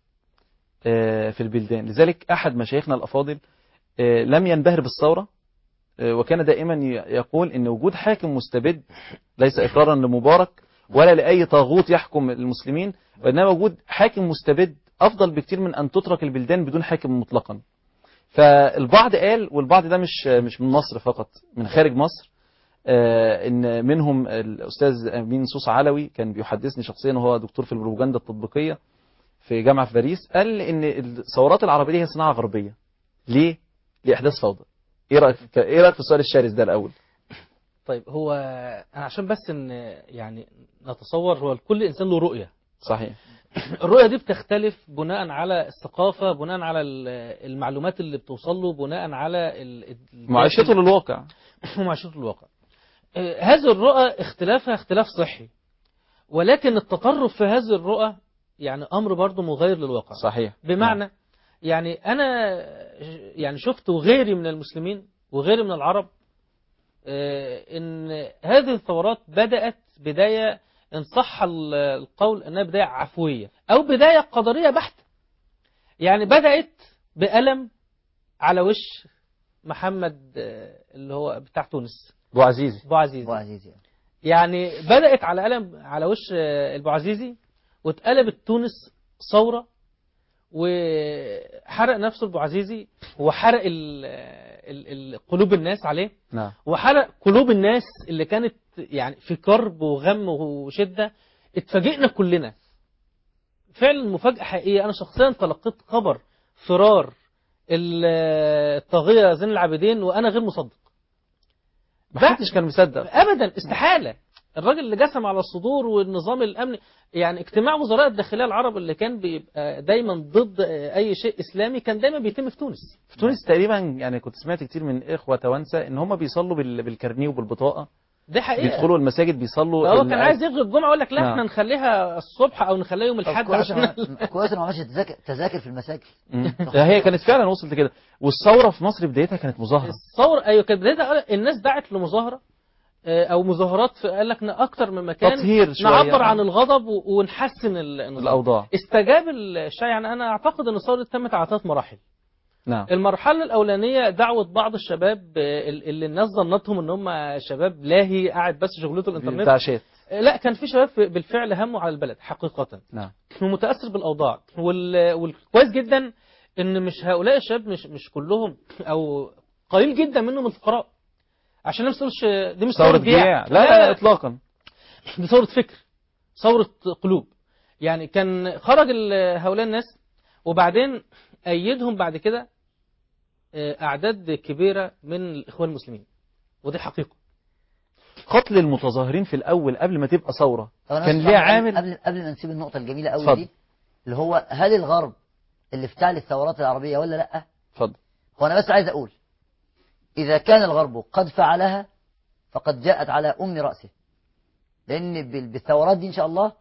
Speaker 1: آه، في البلدان لذلك أحد مشايخنا الأفاضل آه، لم ينبهر بالثورة آه، وكان دائما ي- يقول إن وجود حاكم مستبد ليس إقرارا لمبارك ولا لأي طاغوت يحكم المسلمين وإنما وجود حاكم مستبد أفضل بكتير من أن تترك البلدان بدون حاكم مطلقا فالبعض قال والبعض ده مش مش من مصر فقط من خارج مصر آه، ان منهم الاستاذ امين صوص علوي كان بيحدثني شخصيا وهو دكتور في البروباجندا التطبيقيه في جامعه في باريس قال ان الثورات العربيه هي صناعه غربيه ليه؟ لاحداث فوضى ايه رايك في ايه رايك في السؤال الشرس ده الاول؟
Speaker 3: طيب هو أنا عشان بس ان يعني نتصور هو كل انسان له رؤيه
Speaker 1: صحيح
Speaker 3: الرؤيه دي بتختلف بناء على الثقافه بناء على ال- المعلومات اللي بتوصل له بناء على ال- ال-
Speaker 1: معيشته للواقع
Speaker 3: ومعيشته الواقع آه، هذه الرؤى اختلافها اختلاف صحي ولكن التطرف في هذه الرؤى يعني امر برضه مغاير للواقع
Speaker 1: صحيح
Speaker 3: بمعنى يعني انا يعني شفت وغيري من المسلمين وغيري من العرب آه، ان هذه الثورات بدات بدايه ان صح ال- القول انها بدايه عفويه او بدايه قدريه بحته يعني بدات بألم على وش محمد آه، اللي هو بتاع تونس
Speaker 1: ابو عزيزي
Speaker 3: ابو عزيز
Speaker 2: ابو عزيز يعني.
Speaker 3: يعني بدأت على قلم على وش آه، البوعزيزي واتقلبت تونس ثورة وحرق نفسه البوعزيزي وحرق ال- ال- ال- قلوب الناس عليه
Speaker 1: نعم
Speaker 3: وحرق قلوب الناس اللي كانت يعني في كرب وغم وشدة اتفاجئنا كلنا فعلا مفاجأة حقيقية أنا شخصيا تلقيت خبر فرار ال- الطاغية زين العابدين وأنا غير مصدق
Speaker 1: ما حدش كان مصدق
Speaker 3: ابدا استحاله الراجل اللي جسم على الصدور والنظام الامني يعني اجتماع وزراء الداخليه العرب اللي كان بيبقى دايما ضد اي شيء اسلامي كان دايما بيتم في تونس
Speaker 1: في تونس تقريبا يعني كنت سمعت كتير من اخوه توانسه ان هم بيصلوا بال- بالكارنيه وبالبطاقه
Speaker 3: دي حقيقه
Speaker 1: بيدخلوا المساجد بيصلوا
Speaker 3: هو
Speaker 1: ال-
Speaker 3: كان عايز يلغي الجمعه يقول لك لا
Speaker 1: نعم.
Speaker 3: احنا نخليها الصبح او نخليها يوم
Speaker 2: طب
Speaker 3: الاحد
Speaker 2: كويس
Speaker 3: عشان
Speaker 2: إنه- كويس انه ما عملش تذاكر تذاكر في المساجد
Speaker 1: مم. هي كانت فعلا وصلت كده والثوره في مصر بدايتها كانت مظاهره
Speaker 3: الثوره ايوه كانت بدايتها قال- الناس دعت لمظاهره آه، او مظاهرات في- قال لك ن- اكتر من مكان
Speaker 1: تطهير شوية.
Speaker 3: نعبر عن الغضب و- ونحسن ال- النظام
Speaker 1: الاوضاع
Speaker 3: استجاب الشيعة يعني انا اعتقد ان الثوره دي تمت على ثلاث مراحل
Speaker 1: نعم
Speaker 3: المرحله الاولانيه دعوه بعض الشباب آه، ال- اللي الناس ظنتهم ان هم شباب لاهي قاعد بس شغلته الانترنت
Speaker 1: بتاع شات
Speaker 3: آه، لا كان في شباب في- بالفعل هموا على البلد حقيقه
Speaker 1: نعم
Speaker 3: ومتاثر بالاوضاع وال... والكويس جدا ان مش هؤلاء الشباب مش مش كلهم او قليل جدا منهم الفقراء عشان الناس ما تقولش دي مش
Speaker 1: ثوره جياع لا لا, لا اطلاقا
Speaker 3: دي ثوره فكر ثوره قلوب يعني كان خرج ال- هؤلاء الناس وبعدين ايدهم بعد كده آه، اعداد كبيره من الاخوان المسلمين ودي حقيقه
Speaker 1: قتل المتظاهرين في الاول قبل ما تبقى ثوره
Speaker 2: طب أنا
Speaker 1: كان
Speaker 2: بس
Speaker 1: ليها
Speaker 2: قبل-
Speaker 1: عامل
Speaker 2: قبل قبل ما نسيب النقطة الجميلة قوي
Speaker 1: اتفضل.
Speaker 2: دي اللي هو هل الغرب اللي افتعل الثورات العربية ولا لا؟
Speaker 1: اتفضل
Speaker 2: هو أنا بس عايز أقول إذا كان الغرب قد فعلها فقد جاءت على أم رأسه لأن بال- بالثورات دي إن شاء الله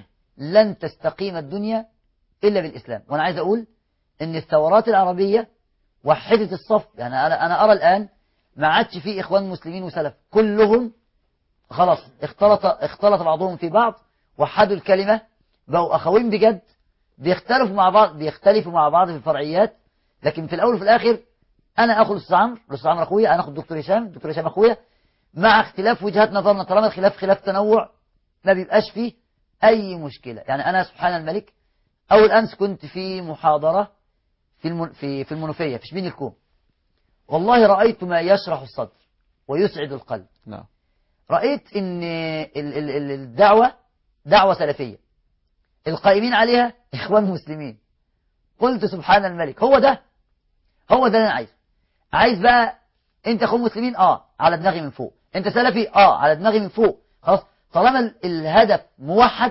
Speaker 2: لن تستقيم الدنيا إلا بالإسلام وأنا عايز أقول إن الثورات العربية وحدت الصف يعني أنا أنا أرى الآن ما عادش فيه إخوان مسلمين وسلف كلهم خلاص اختلط اختلط بعضهم في بعض وحدوا الكلمة بقوا أخوين بجد بيختلفوا مع بعض بيختلفوا مع بعض في الفرعيات لكن في الأول وفي الآخر أنا أخو الأستاذ عمرو الأستاذ عمرو أخويا أنا أخو الدكتور هشام الدكتور هشام أخويا مع اختلاف وجهات نظرنا طالما الخلاف خلاف تنوع ما بيبقاش فيه أي مشكلة يعني أنا سبحان الملك أول أمس كنت في محاضرة في المن... في في المنوفية في شبين الكوم والله رأيت ما يشرح الصدر ويسعد القلب
Speaker 1: نعم
Speaker 2: رأيت إن ال- ال- ال- الدعوة دعوة سلفية القائمين عليها إخوان مسلمين قلت سبحان الملك هو ده هو ده اللي أنا عايزه عايز بقى أنت أخوان مسلمين آه على دماغي من فوق أنت سلفي آه على دماغي من فوق خلاص طالما ال- الهدف موحد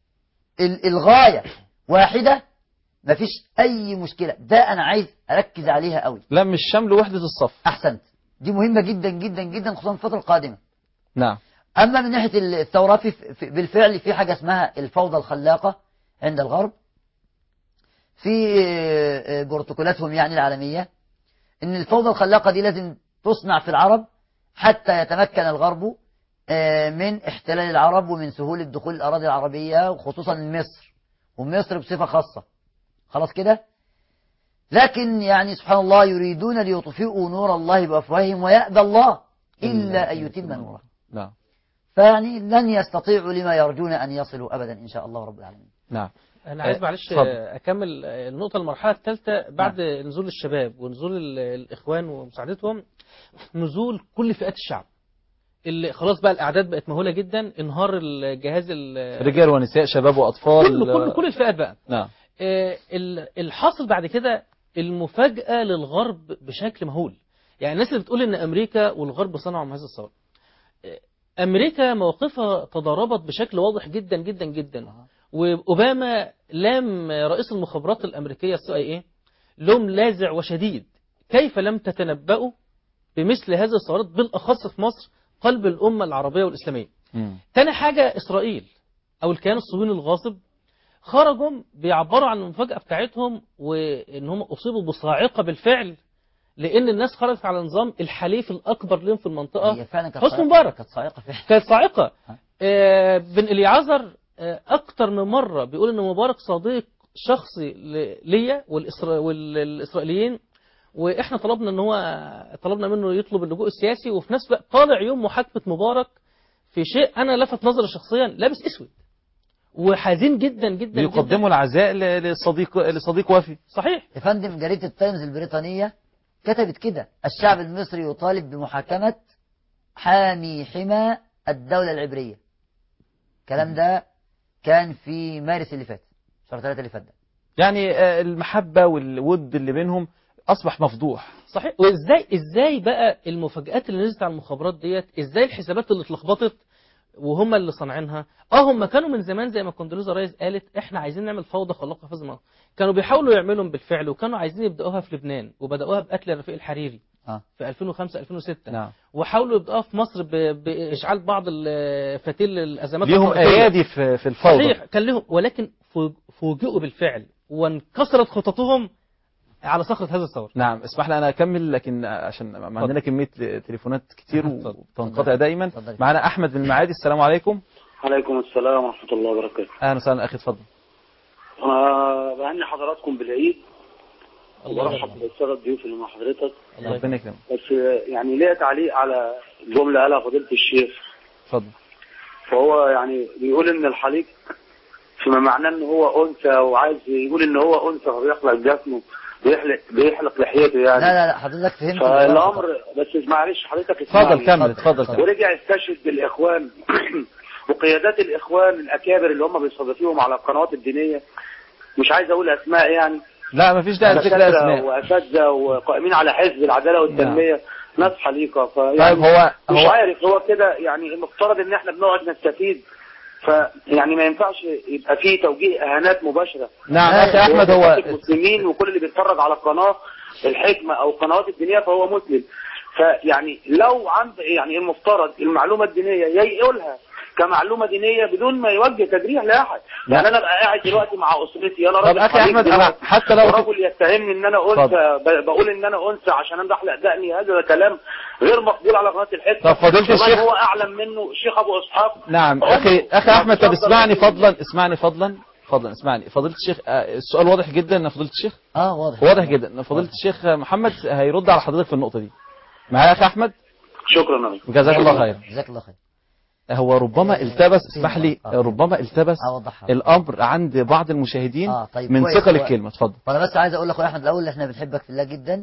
Speaker 2: ال- الغاية واحدة مفيش أي مشكلة ده أنا عايز أركز عليها قوي
Speaker 1: لا مش شمل وحده الصف
Speaker 2: أحسنت دي مهمة جدا جدا جدا خصوصا في الفترة القادمة
Speaker 1: نعم
Speaker 2: أما من ناحية الثورات في في- بالفعل في حاجة اسمها الفوضى الخلاقة عند الغرب في آه، بروتوكولاتهم يعني العالمية إن الفوضى الخلاقة دي لازم تصنع في العرب حتى يتمكن الغرب آه، من احتلال العرب ومن سهولة دخول الأراضي العربية وخصوصا مصر ومصر بصفة خاصة خلاص كده لكن يعني سبحان الله يريدون ليطفئوا نور الله بأفواههم ويأبى الله إلا أن يتم نوره
Speaker 1: نعم
Speaker 2: فيعني لن يستطيعوا لما يرجون أن يصلوا أبدا إن شاء الله رب العالمين
Speaker 1: نعم
Speaker 3: انا عايز
Speaker 1: آه،
Speaker 3: معلش
Speaker 1: اتفضل.
Speaker 3: آه، اكمل آه، النقطه المرحله الثالثه بعد نزول الشباب ونزول ال- الاخوان ومساعدتهم نزول كل فئات الشعب اللي خلاص بقى الاعداد بقت مهوله جدا انهار الجهاز ال-
Speaker 1: رجال ونساء شباب واطفال
Speaker 3: كله كل كل الفئات بقى
Speaker 1: نعم
Speaker 3: آه، ال- الحاصل بعد كده المفاجأة للغرب بشكل مهول يعني الناس اللي بتقول ان امريكا والغرب صنعوا من هذا الثورة آه، امريكا موقفها تضاربت بشكل واضح جدا جدا جدا واوباما لام رئيس المخابرات الامريكيه السي اي اي لوم لاذع وشديد كيف لم تتنبأوا بمثل هذه الثورات بالاخص في مصر قلب الامه العربيه والاسلاميه
Speaker 1: مم.
Speaker 3: تاني حاجة إسرائيل أو الكيان الصهيوني الغاصب خرجوا بيعبروا عن المفاجأة بتاعتهم وإن هم أصيبوا بصاعقة بالفعل لأن الناس خرجت على نظام الحليف الأكبر لهم في المنطقة
Speaker 2: هي فعلا كانت
Speaker 3: حسني
Speaker 2: صاعقة-
Speaker 3: مبارك.
Speaker 2: كانت صاعقة فعلا
Speaker 3: كانت صاعقة
Speaker 2: ها.
Speaker 3: آه، بن إليعزر آه، أكتر من مرة بيقول إن مبارك صديق شخصي ل- ليا والإسرا... والإسرائيليين وإحنا طلبنا إن هو طلبنا منه يطلب اللجوء السياسي وفي نفس الوقت طالع يوم محاكمة مبارك في شيء أنا لفت نظري شخصيا لابس أسود وحزين جدا جدا جدا
Speaker 1: بيقدموا العزاء ل- لصديق لصديق وفي
Speaker 3: صحيح
Speaker 2: يا فندم جريدة التايمز البريطانية كتبت كده الشعب المصري يطالب بمحاكمة حامي حمى الدولة العبرية الكلام ده كان في مارس اللي فات شهر ثلاثة اللي فات ده
Speaker 1: يعني آه، المحبة والود اللي بينهم أصبح مفضوح
Speaker 3: صحيح وازاي ازاي بقى المفاجآت اللي نزلت على المخابرات ديت ازاي الحسابات اللي اتلخبطت وهم اللي صانعينها اه هم كانوا من زمان زي ما كوندوليزا رايز قالت احنا عايزين نعمل فوضى خلاقه في زمان كانوا بيحاولوا يعملوا بالفعل وكانوا عايزين يبداوها في لبنان وبداوها بقتل رفيق الحريري
Speaker 2: آه.
Speaker 3: في 2005 2006
Speaker 1: نعم
Speaker 3: وحاولوا يبقوا في مصر ب- باشعال بعض ال- فتيل الازمات
Speaker 1: ليهم
Speaker 3: الطائفية.
Speaker 1: ايادي في في الفوضى
Speaker 3: صحيح كان لهم ولكن فوج- فوجئوا بالفعل وانكسرت خططهم على صخرة هذا الثور
Speaker 1: نعم اسمح لي انا اكمل لكن عشان ما عندنا كميه تليفونات كتير
Speaker 3: اتفضل.
Speaker 1: وتنقطع دايما
Speaker 2: اتفضل.
Speaker 1: معنا احمد من المعادي السلام عليكم
Speaker 5: عليكم السلام ورحمة الله وبركاته
Speaker 1: اهلا وسهلا اخي اتفضل
Speaker 5: أنا بهني حضراتكم بالعيد
Speaker 3: الله
Speaker 5: وبرحب
Speaker 3: يرحمه.
Speaker 5: بالسادة الضيوف اللي مع حضرتك
Speaker 3: الله
Speaker 1: ربنا يكرمك
Speaker 5: بس يعني ليا تعليق على جملة قالها فضيلة الشيخ
Speaker 1: اتفضل
Speaker 5: فهو يعني بيقول إن الحليق فيما معناه إن هو أنثى وعايز يقول إن هو أنثى فبيخلق جسمه بيحلق بيحلق لحيته يعني
Speaker 2: لا لا لا حضرتك فهمت
Speaker 5: فالأمر بس معلش حضرتك
Speaker 1: اتفضل
Speaker 5: اسمعني.
Speaker 1: كمل اتفضل كمل
Speaker 5: ورجع استشهد بالاخوان وقيادات الاخوان الاكابر اللي هم بيستضيفوهم على القنوات الدينيه مش عايز اقول اسماء يعني
Speaker 1: لا مفيش داعي لذكر
Speaker 5: دكاترة
Speaker 1: اسماء
Speaker 5: واساتذه وقائمين على حزب العداله والتنميه ناس حليقه فيعني
Speaker 1: طيب هو
Speaker 5: مش
Speaker 1: هو
Speaker 5: عارف هو كده يعني المفترض ان احنا بنقعد نستفيد فيعني ما ينفعش يبقى فيه توجيه اهانات مباشره
Speaker 1: نعم
Speaker 2: لا،
Speaker 1: اخي احمد هو
Speaker 5: المسلمين وكل اللي بيتفرج على القناه الحكمه او القنوات الدينيه فهو مسلم فيعني لو عند يعني المفترض المعلومه الدينيه يا يقولها كمعلومه دينيه بدون ما يوجه تجريح لاحد يعني انا ابقى قاعد دلوقتي مع اسرتي انا
Speaker 1: طب
Speaker 5: راجل
Speaker 1: اخي
Speaker 5: حريق
Speaker 1: احمد انا
Speaker 5: دلوقتي.
Speaker 1: حتى لو
Speaker 5: ورجل يتهمني ان انا انثى ب- بقول ان انا انثى عشان انا بحلق دقني هذا كلام غير مقبول على قناه الحكمه
Speaker 1: طب فضيلة
Speaker 5: كمان
Speaker 1: الشيخ-
Speaker 5: هو اعلم منه الشيخ ابو اسحاق
Speaker 1: نعم
Speaker 5: عمره
Speaker 1: اخي اخي
Speaker 5: ما
Speaker 1: احمد طب
Speaker 5: بيفضل
Speaker 1: اسمعني
Speaker 5: يقول-
Speaker 1: فضلا اسمعني فضلا فضلا اسمعني فضيلة الشيخ آه، السؤال واضح جدا ان فضيلة الشيخ
Speaker 2: اه واضح
Speaker 1: واضح جدا ان فضيلة الشيخ محمد هيرد على حضرتك في النقطة دي معايا يا اخي احمد
Speaker 5: شكرا يا باشا.
Speaker 1: جزاك الله خيرا
Speaker 2: جزاك الله خير
Speaker 1: هو ربما التبس اسمح لي
Speaker 2: آه.
Speaker 1: ربما التبس
Speaker 2: اوضحها
Speaker 1: الامر عند بعض المشاهدين
Speaker 2: آه، طيب
Speaker 1: من
Speaker 2: كويس.
Speaker 1: ثقل
Speaker 2: هو-
Speaker 1: الكلمة اتفضل
Speaker 2: وانا بس عايز اقول لك يا احمد الاول احنا بنحبك في الله جدا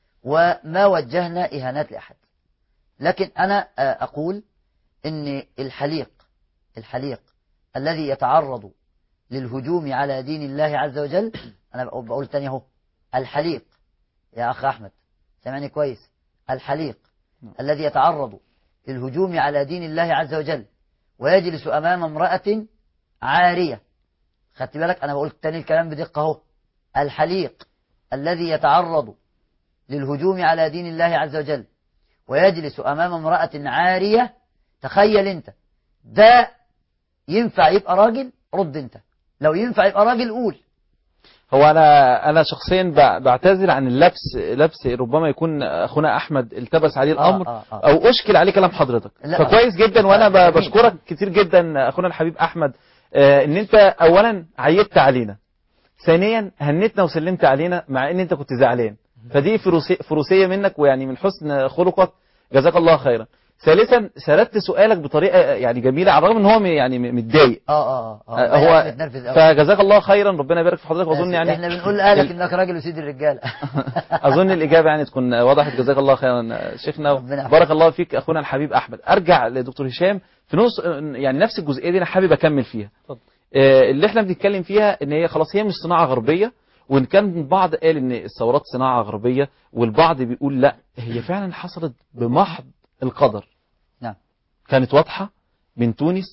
Speaker 2: وما وجهنا اهانات لاحد لكن انا آه، اقول ان الحليق الحليق الذي يتعرض للهجوم على دين الله عز وجل انا بقول بقول تاني اهو الحليق يا اخ احمد سامعني كويس الحليق
Speaker 1: نعم.
Speaker 2: الذي يتعرض للهجوم على دين الله عز وجل ويجلس امام امراه عاريه خدت بالك انا بقول تاني الكلام بدقه اهو الحليق الذي يتعرض للهجوم على دين الله عز وجل ويجلس امام امراه عاريه تخيل انت ده ينفع يبقى راجل رد انت لو ينفع يبقى راجل قول
Speaker 1: هو انا انا شخصيا ب- بعتذر عن اللبس لبس ربما يكون اخونا احمد التبس عليه
Speaker 2: آه،
Speaker 1: الامر
Speaker 2: آه، آه.
Speaker 1: او اشكل عليه كلام حضرتك
Speaker 2: لا.
Speaker 1: فكويس جدا وانا
Speaker 2: لا،
Speaker 1: ب-
Speaker 2: جميل.
Speaker 1: بشكرك كتير جدا اخونا الحبيب احمد آه، ان انت اولا عيدت علينا ثانيا هنتنا وسلمت علينا مع ان انت كنت زعلان فدي فروسي- فروسيه منك ويعني من حسن خلقك جزاك الله خيرا ثالثا سردت سؤالك بطريقه يعني جميله على الرغم ان هو م- يعني م- متضايق
Speaker 2: اه اه اه
Speaker 1: آه،
Speaker 2: لا،
Speaker 1: هو
Speaker 2: أحمد نرفز أوي.
Speaker 1: فجزاك الله خيرا ربنا يبارك في حضرتك واظن يعني
Speaker 2: احنا بنقول لأهلك انك راجل وسيد الرجاله
Speaker 1: اظن الاجابه يعني تكون وضحت جزاك الله خيرا شيخنا
Speaker 2: ربنا يحفظك.
Speaker 1: بارك الله فيك اخونا الحبيب احمد ارجع لدكتور هشام في نص يعني نفس الجزئيه دي انا حابب اكمل فيها
Speaker 3: اتفضل.
Speaker 1: آه، اللي احنا بنتكلم فيها ان هي خلاص هي مش صناعه غربيه وان كان البعض قال ان الثورات صناعه غربيه والبعض بيقول لا هي فعلا حصلت بمحض القدر
Speaker 2: نعم
Speaker 1: كانت واضحه من تونس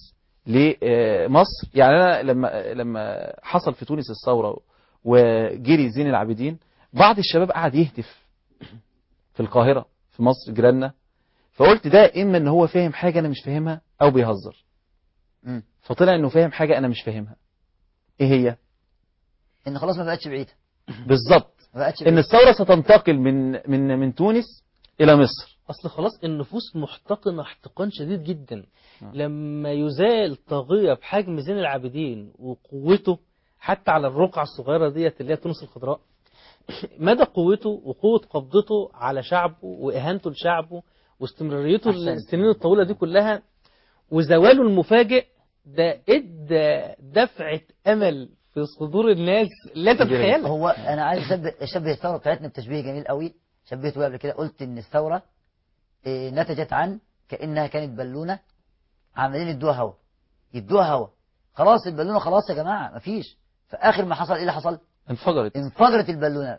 Speaker 1: لمصر يعني انا لما لما حصل في تونس الثوره وجري زين العابدين بعض الشباب قعد يهتف في القاهره في مصر جيراننا فقلت ده اما ان هو فاهم حاجه انا مش فاهمها او بيهزر
Speaker 2: مم.
Speaker 1: فطلع انه فاهم حاجه انا مش فاهمها ايه هي
Speaker 2: ان خلاص ما بقتش بعيده
Speaker 1: بالظبط
Speaker 2: ما بقتش
Speaker 1: ان
Speaker 2: بعيده
Speaker 1: الثوره ستنتقل من من من تونس الى مصر
Speaker 3: اصل خلاص النفوس محتقنه احتقان شديد جدا
Speaker 1: نعم.
Speaker 3: لما يزال طاغيه بحجم زين العابدين وقوته حتى على الرقعه الصغيره ديت اللي هي تونس الخضراء مدى قوته وقوه قبضته على شعبه واهانته لشعبه واستمراريته
Speaker 2: أحسنت.
Speaker 3: السنين الطويله دي كلها وزواله المفاجئ ده ادى دفعه امل في صدور الناس لا تتخيلها
Speaker 2: هو انا عايز اشبه اشبه الثوره بتاعتنا بتشبيه جميل قوي شبهته بقى قبل كده قلت ان الثوره إيه، نتجت عن كانها كانت بالونه عمالين يدوها هوا يدوها هوا خلاص البالونه خلاص يا جماعه مفيش فاخر ما حصل ايه اللي حصل
Speaker 1: انفجرت
Speaker 2: انفجرت البالونه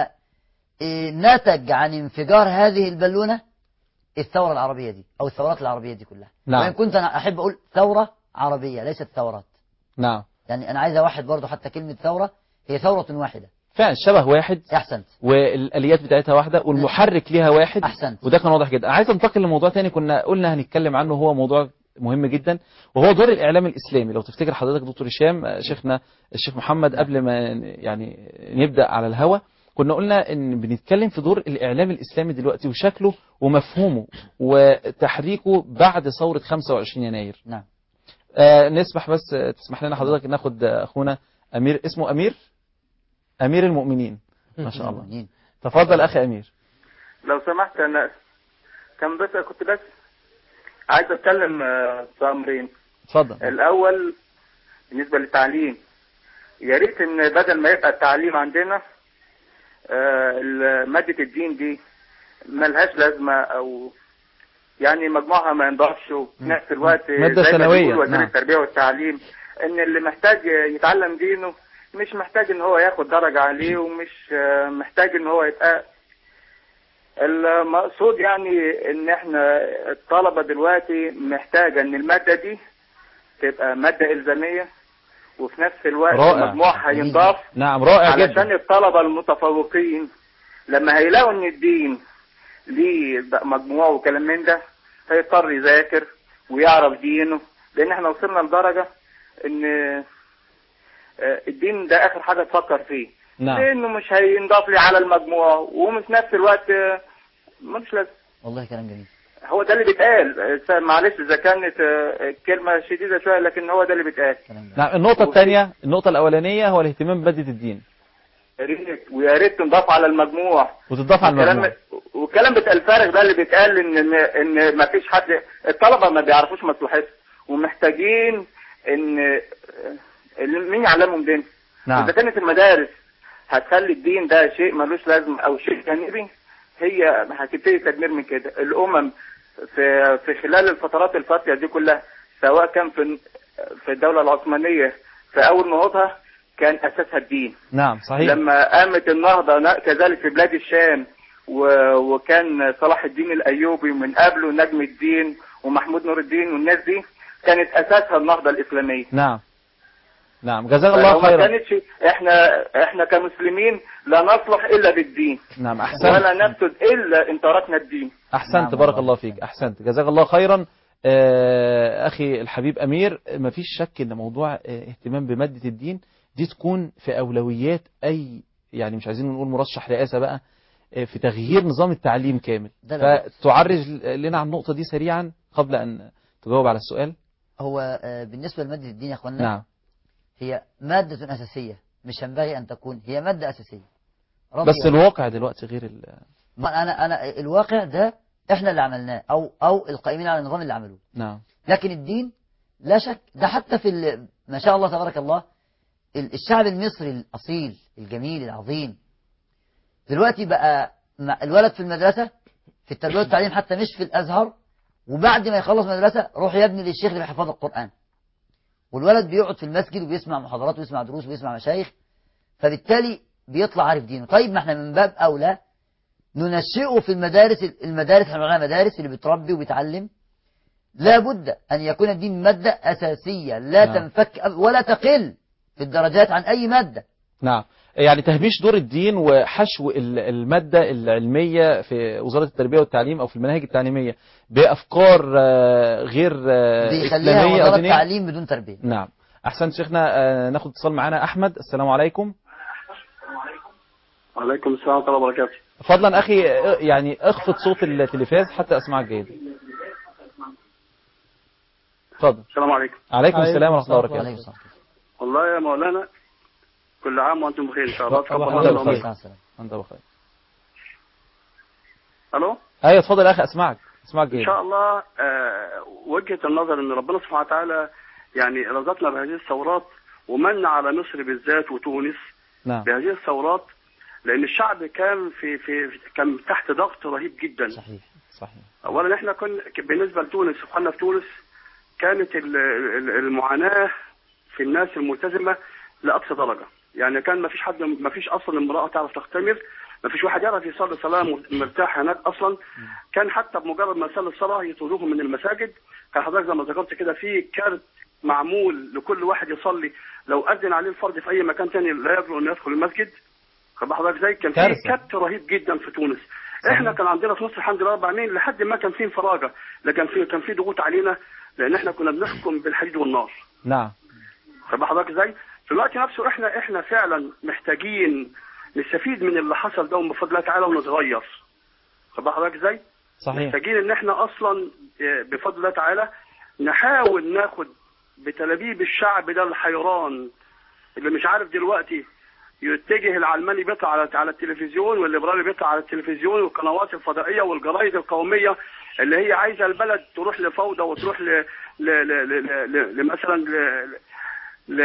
Speaker 2: فنتج عن انفجار هذه البالونه الثوره العربيه دي او الثورات العربيه دي كلها
Speaker 1: نعم.
Speaker 2: وان كنت انا احب اقول ثوره عربيه ليست ثورات
Speaker 1: نعم
Speaker 2: يعني انا عايز واحد برضه حتى كلمه ثوره هي ثوره واحده
Speaker 1: فعلا شبه واحد
Speaker 2: احسنت
Speaker 1: والاليات بتاعتها واحده والمحرك ليها واحد
Speaker 2: أحسنت.
Speaker 1: وده كان واضح جدا عايز انتقل لموضوع تاني كنا قلنا هنتكلم عنه هو موضوع مهم جدا وهو دور الاعلام الاسلامي لو تفتكر حضرتك دكتور هشام آه، شيخنا الشيخ محمد قبل ما ن- يعني نبدا على الهوا كنا قلنا ان بنتكلم في دور الاعلام الاسلامي دلوقتي وشكله ومفهومه وتحريكه بعد ثوره 25 يناير
Speaker 2: نعم
Speaker 1: آه نسمح بس آه، تسمح لنا حضرتك ناخد آه، اخونا امير اسمه امير امير المؤمنين ما شاء الله
Speaker 2: المؤمنين.
Speaker 1: تفضل اخي امير
Speaker 5: لو سمحت انا كان بس كنت بس عايز اتكلم آه، في امرين
Speaker 1: اتفضل
Speaker 5: الاول بالنسبه للتعليم يا ريت ان بدل ما يبقى التعليم عندنا آه، ال- ماده الدين دي ملهاش لازمه او يعني مجموعها ما ينضافش وفي نفس الوقت
Speaker 1: مادة
Speaker 5: زي ما
Speaker 1: ثانوية،
Speaker 5: بيقول وزير
Speaker 1: نعم.
Speaker 5: التربيه والتعليم ان اللي محتاج يتعلم دينه مش محتاج ان هو ياخد درجه عليه ومش آه، محتاج ان هو يبقى المقصود يعني ان احنا الطلبه دلوقتي محتاجه ان الماده دي تبقى ماده الزاميه وفي نفس الوقت
Speaker 1: رائع.
Speaker 5: مجموعها ينضاف
Speaker 1: نعم رائع
Speaker 5: علشان
Speaker 1: جدا
Speaker 5: الطلبه المتفوقين لما هيلاقوا ان الدين ليه بقى مجموع وكلام من ده هيضطر يذاكر ويعرف دينه لان احنا وصلنا لدرجه ان آه، الدين ده اخر حاجه تفكر فيه
Speaker 1: نعم
Speaker 5: لانه مش هينضاف لي على المجموع وفي نفس الوقت آه، مش لازم
Speaker 2: والله كلام جميل
Speaker 5: هو ده اللي بيتقال آه، معلش اذا كانت آه، كلمه شديده شويه لكن هو ده اللي بيتقال
Speaker 2: كلام جميل
Speaker 1: نعم النقطة الثانية النقطة الأولانية هو الاهتمام بمادة الدين
Speaker 5: يا ريت ويا ريت تنضاف على المجموع
Speaker 1: وتضاف على المجموع
Speaker 5: والكلام والكلام بتاع الفارغ ده اللي بيتقال ان ان ما فيش حد الطلبه ما بيعرفوش مصلحتهم ومحتاجين ان آه، مين يعلمهم دين
Speaker 1: نعم
Speaker 5: اذا كانت المدارس هتخلي الدين ده شيء ملوش لازمه او شيء جانبي هي هتبتدي تدمير من كده الامم في في خلال الفترات الفاتيه دي كلها سواء كان في في الدوله العثمانيه في اول نهوضها كان اساسها الدين
Speaker 1: نعم صحيح
Speaker 5: لما قامت النهضة ن- كذلك في بلاد الشام و- وكان صلاح الدين الأيوبي ومن قبله نجم الدين ومحمود نور الدين والناس دي كانت أساسها النهضة الإسلامية
Speaker 1: نعم نعم جزاك الله
Speaker 5: فلو ما
Speaker 1: خيرا
Speaker 5: كانتش احنا احنا كمسلمين لا نصلح إلا بالدين
Speaker 1: نعم أحسنت
Speaker 5: ولا نفسد إلا إن تركنا الدين
Speaker 1: أحسنت
Speaker 2: نعم
Speaker 1: بارك
Speaker 2: والله.
Speaker 1: الله فيك أحسنت جزاك الله خيرا آه، أخي الحبيب أمير مفيش شك أن موضوع آه، اهتمام بمادة الدين دي تكون في أولويات أي يعني مش عايزين نقول مرشح رئاسة بقى آه، في تغيير نظام التعليم كامل
Speaker 2: ده لا بأس.
Speaker 1: فتعرج لنا عن النقطة دي سريعا قبل أن تجاوب على السؤال
Speaker 2: هو آه، بالنسبة لمادة الدين يا أخوانا
Speaker 1: نعم
Speaker 2: هي مادة أساسية مش ينبغي أن تكون هي مادة أساسية ربي
Speaker 1: بس الواقع دلوقتي غير ال...
Speaker 2: ما أنا أنا الواقع ده إحنا اللي عملناه أو أو القائمين على النظام اللي عملوه
Speaker 1: نعم
Speaker 2: لكن الدين لا شك ده حتى في ال- ما شاء الله تبارك الله ال- الشعب المصري الأصيل الجميل العظيم دلوقتي بقى مع الولد في المدرسة في التربية والتعليم حتى مش في الأزهر وبعد ما يخلص مدرسة روح يا ابني للشيخ اللي بيحفظ القرآن والولد بيقعد في المسجد وبيسمع محاضرات ويسمع دروس ويسمع مشايخ فبالتالي بيطلع عارف دينه طيب ما احنا من باب أولى ننشئه في المدارس المدارس احنا بنقول عليها مدارس اللي بتربي وبتعلم لا بد أن يكون الدين مادة أساسية لا
Speaker 1: نعم.
Speaker 2: تنفك أب- ولا تقل في الدرجات عن أي مادة
Speaker 1: نعم يعني تهميش دور الدين وحشو ال- المادة العلمية في وزارة التربية والتعليم أو في المناهج التعليمية بأفكار آه، غير آه،
Speaker 2: بيخليها
Speaker 1: إسلامية أو
Speaker 2: وزارة
Speaker 1: دينية
Speaker 2: تعليم بدون تربية
Speaker 1: نعم أحسنت شيخنا آه، ناخد اتصال معنا أحمد السلام عليكم
Speaker 5: وعليكم السلام ورحمة الله وبركاته
Speaker 1: فضلا أخي آه، يعني اخفض صوت التلفاز حتى أسمعك جيدا اتفضل
Speaker 5: السلام عليكم
Speaker 1: عليكم
Speaker 3: عليكم
Speaker 1: السلام ورحمة الله
Speaker 3: السلام
Speaker 1: وبركاته
Speaker 2: عليه الصلاة
Speaker 5: والله يا مولانا كل عام وأنتم بخير إن شاء الله تقبل
Speaker 1: الله
Speaker 5: الله
Speaker 1: بخير.
Speaker 5: منكم.
Speaker 2: والسلام
Speaker 1: أنت بخير
Speaker 5: ألو
Speaker 1: أيوة اتفضل يا أخي أسمعك أسمعك
Speaker 5: ان
Speaker 1: جيدا
Speaker 5: شاء الله آه، وجهه النظر ان ربنا سبحانه وتعالى يعني رزقنا بهذه الثورات ومن على مصر بالذات وتونس
Speaker 1: نعم
Speaker 5: بهذه الثورات لان الشعب كان في في كان تحت ضغط رهيب جدا
Speaker 2: صحيح
Speaker 1: صحيح
Speaker 5: اولا احنا كنا بالنسبه لتونس سبحاننا في تونس كانت ال- ال- المعاناه في الناس الملتزمه لاقصى درجه يعني كان ما فيش حد ما فيش اصلا امراه تعرف تختمر ما فيش واحد يعرف يصلي صلاه مرتاح هناك اصلا كان حتى بمجرد ما يصلي الصلاه يطردوهم من المساجد كان حضرتك زي ما ذكرت كده في كارت معمول لكل واحد يصلي لو اذن عليه الفرد في اي مكان تاني لا يجرؤ انه يدخل المسجد خد بال حضرتك ازاي كان في
Speaker 1: كارثة.
Speaker 5: كبت رهيب جدا في تونس احنا كان عندنا في مصر الحمد لله رب العالمين لحد ما كان في انفراجه لكن في كان في ضغوط علينا لان احنا كنا بنحكم بالحديد والنار
Speaker 1: نعم
Speaker 5: خد بال حضرتك ازاي في الوقت نفسه احنا احنا فعلا محتاجين نستفيد من اللي حصل ده بفضل الله تعالى ونتغير خد بال حضرتك ازاي
Speaker 1: صحيح
Speaker 5: محتاجين ان احنا اصلا آه، بفضل الله تعالى نحاول ناخد بتلابيب الشعب ده الحيران اللي مش عارف دلوقتي يتجه العلماني بيطلع على على التلفزيون والليبرالي بيطلع على التلفزيون والقنوات الفضائيه والجرايد القوميه اللي هي عايزه البلد تروح لفوضى وتروح ل ل ل ل ل لمثلا ل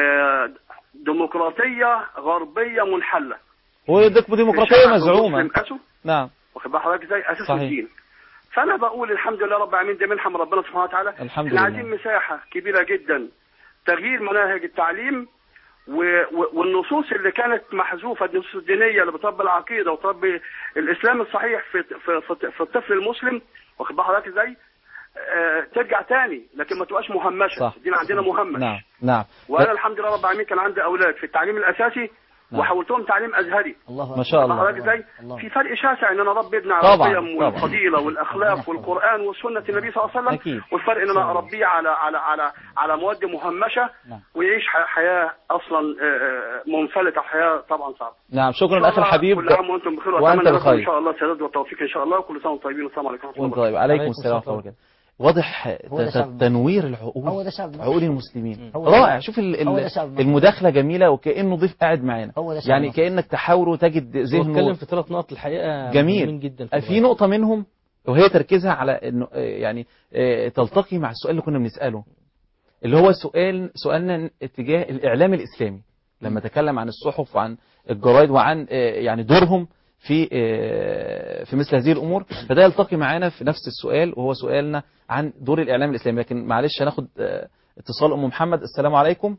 Speaker 5: لديمقراطيه غربيه منحله
Speaker 1: وديك ديمقراطية
Speaker 5: الشعب
Speaker 1: مزعومة
Speaker 5: المسلم أسوا
Speaker 1: نعم
Speaker 5: واخد بال حضرتك ازاي اساس
Speaker 1: صحيح.
Speaker 5: الدين فانا بقول الحمد لله رب العالمين دي منحه من ربنا سبحانه وتعالى
Speaker 1: الحمد
Speaker 5: احنا
Speaker 1: لله.
Speaker 5: عايزين مساحه كبيره جدا تغيير مناهج التعليم و... و... والنصوص اللي كانت محذوفه النصوص الدينيه اللي بتربي العقيده وتربي الاسلام الصحيح في في في, في الطفل المسلم واخد بال حضرتك ازاي آه ترجع تاني لكن ما تبقاش مهمشه
Speaker 1: صح.
Speaker 5: الدين عندنا مهمش
Speaker 1: نعم نعم
Speaker 5: وانا الحمد لله رب العالمين كان عندي اولاد في التعليم الاساسي
Speaker 1: نعم.
Speaker 5: وحولتهم تعليم ازهري
Speaker 2: الله
Speaker 1: ما شاء
Speaker 2: أكبر.
Speaker 1: الله.
Speaker 5: حضرتك ازاي؟
Speaker 2: الله.
Speaker 5: في فرق شاسع ان انا اربي ابني على
Speaker 1: طبعاً،
Speaker 5: القيم
Speaker 1: طبعاً.
Speaker 5: والفضيله والاخلاق والقران وسنه النبي صلى الله عليه وسلم
Speaker 1: أكيد.
Speaker 5: والفرق ان انا اربيه على على على على مواد مهمشه
Speaker 2: نعم.
Speaker 5: ويعيش ح- حياه اصلا آه، آه، منفلته حياه طبعا صعبه
Speaker 1: نعم شكرا أخي الحبيب
Speaker 5: كل عام وانتم بخير
Speaker 1: وأنت
Speaker 5: واتمنى لكم
Speaker 1: بخير.
Speaker 5: ان شاء الله السداد والتوفيق ان شاء الله وكل سنه وانتم طيبين والسلام عليكم ورحمه الله
Speaker 1: وانت
Speaker 5: وبركاته
Speaker 1: طيب عليكم
Speaker 3: عليكم
Speaker 1: السلام
Speaker 3: السلام
Speaker 1: ورحمة الله وبركاته واضح
Speaker 2: هو ده
Speaker 1: ت-
Speaker 2: شعب مصر.
Speaker 1: تنوير
Speaker 2: هو
Speaker 1: العقول
Speaker 2: ده شعب مصر.
Speaker 1: عقول المسلمين
Speaker 2: هو ده-
Speaker 1: رائع شوف ال-
Speaker 2: هو
Speaker 1: ال-
Speaker 2: ده شعب مصر.
Speaker 1: المداخلة جميلة وكأنه ضيف قاعد معانا
Speaker 2: هو ده شعب
Speaker 1: يعني
Speaker 2: مصر.
Speaker 1: كأنك تحاوره تجد
Speaker 3: بتكلم
Speaker 1: ذهنه
Speaker 3: في ثلاث نقط الحقيقه مهمين
Speaker 1: جميل
Speaker 3: جدا
Speaker 1: في
Speaker 3: الوقت.
Speaker 1: نقطة منهم وهي تركيزها على انه آه، يعني آه، تلتقي مع السؤال اللي كنا بنسأله اللي هو سؤال سؤالنا اتجاه الإعلام الإسلامي لما تكلم عن الصحف وعن الجرايد وعن آه، يعني دورهم في آه، في مثل هذه الأمور فده يلتقي معانا في نفس السؤال وهو سؤالنا عن دور الإعلام الإسلامي لكن معلش هناخد آه، اتصال أم محمد السلام عليكم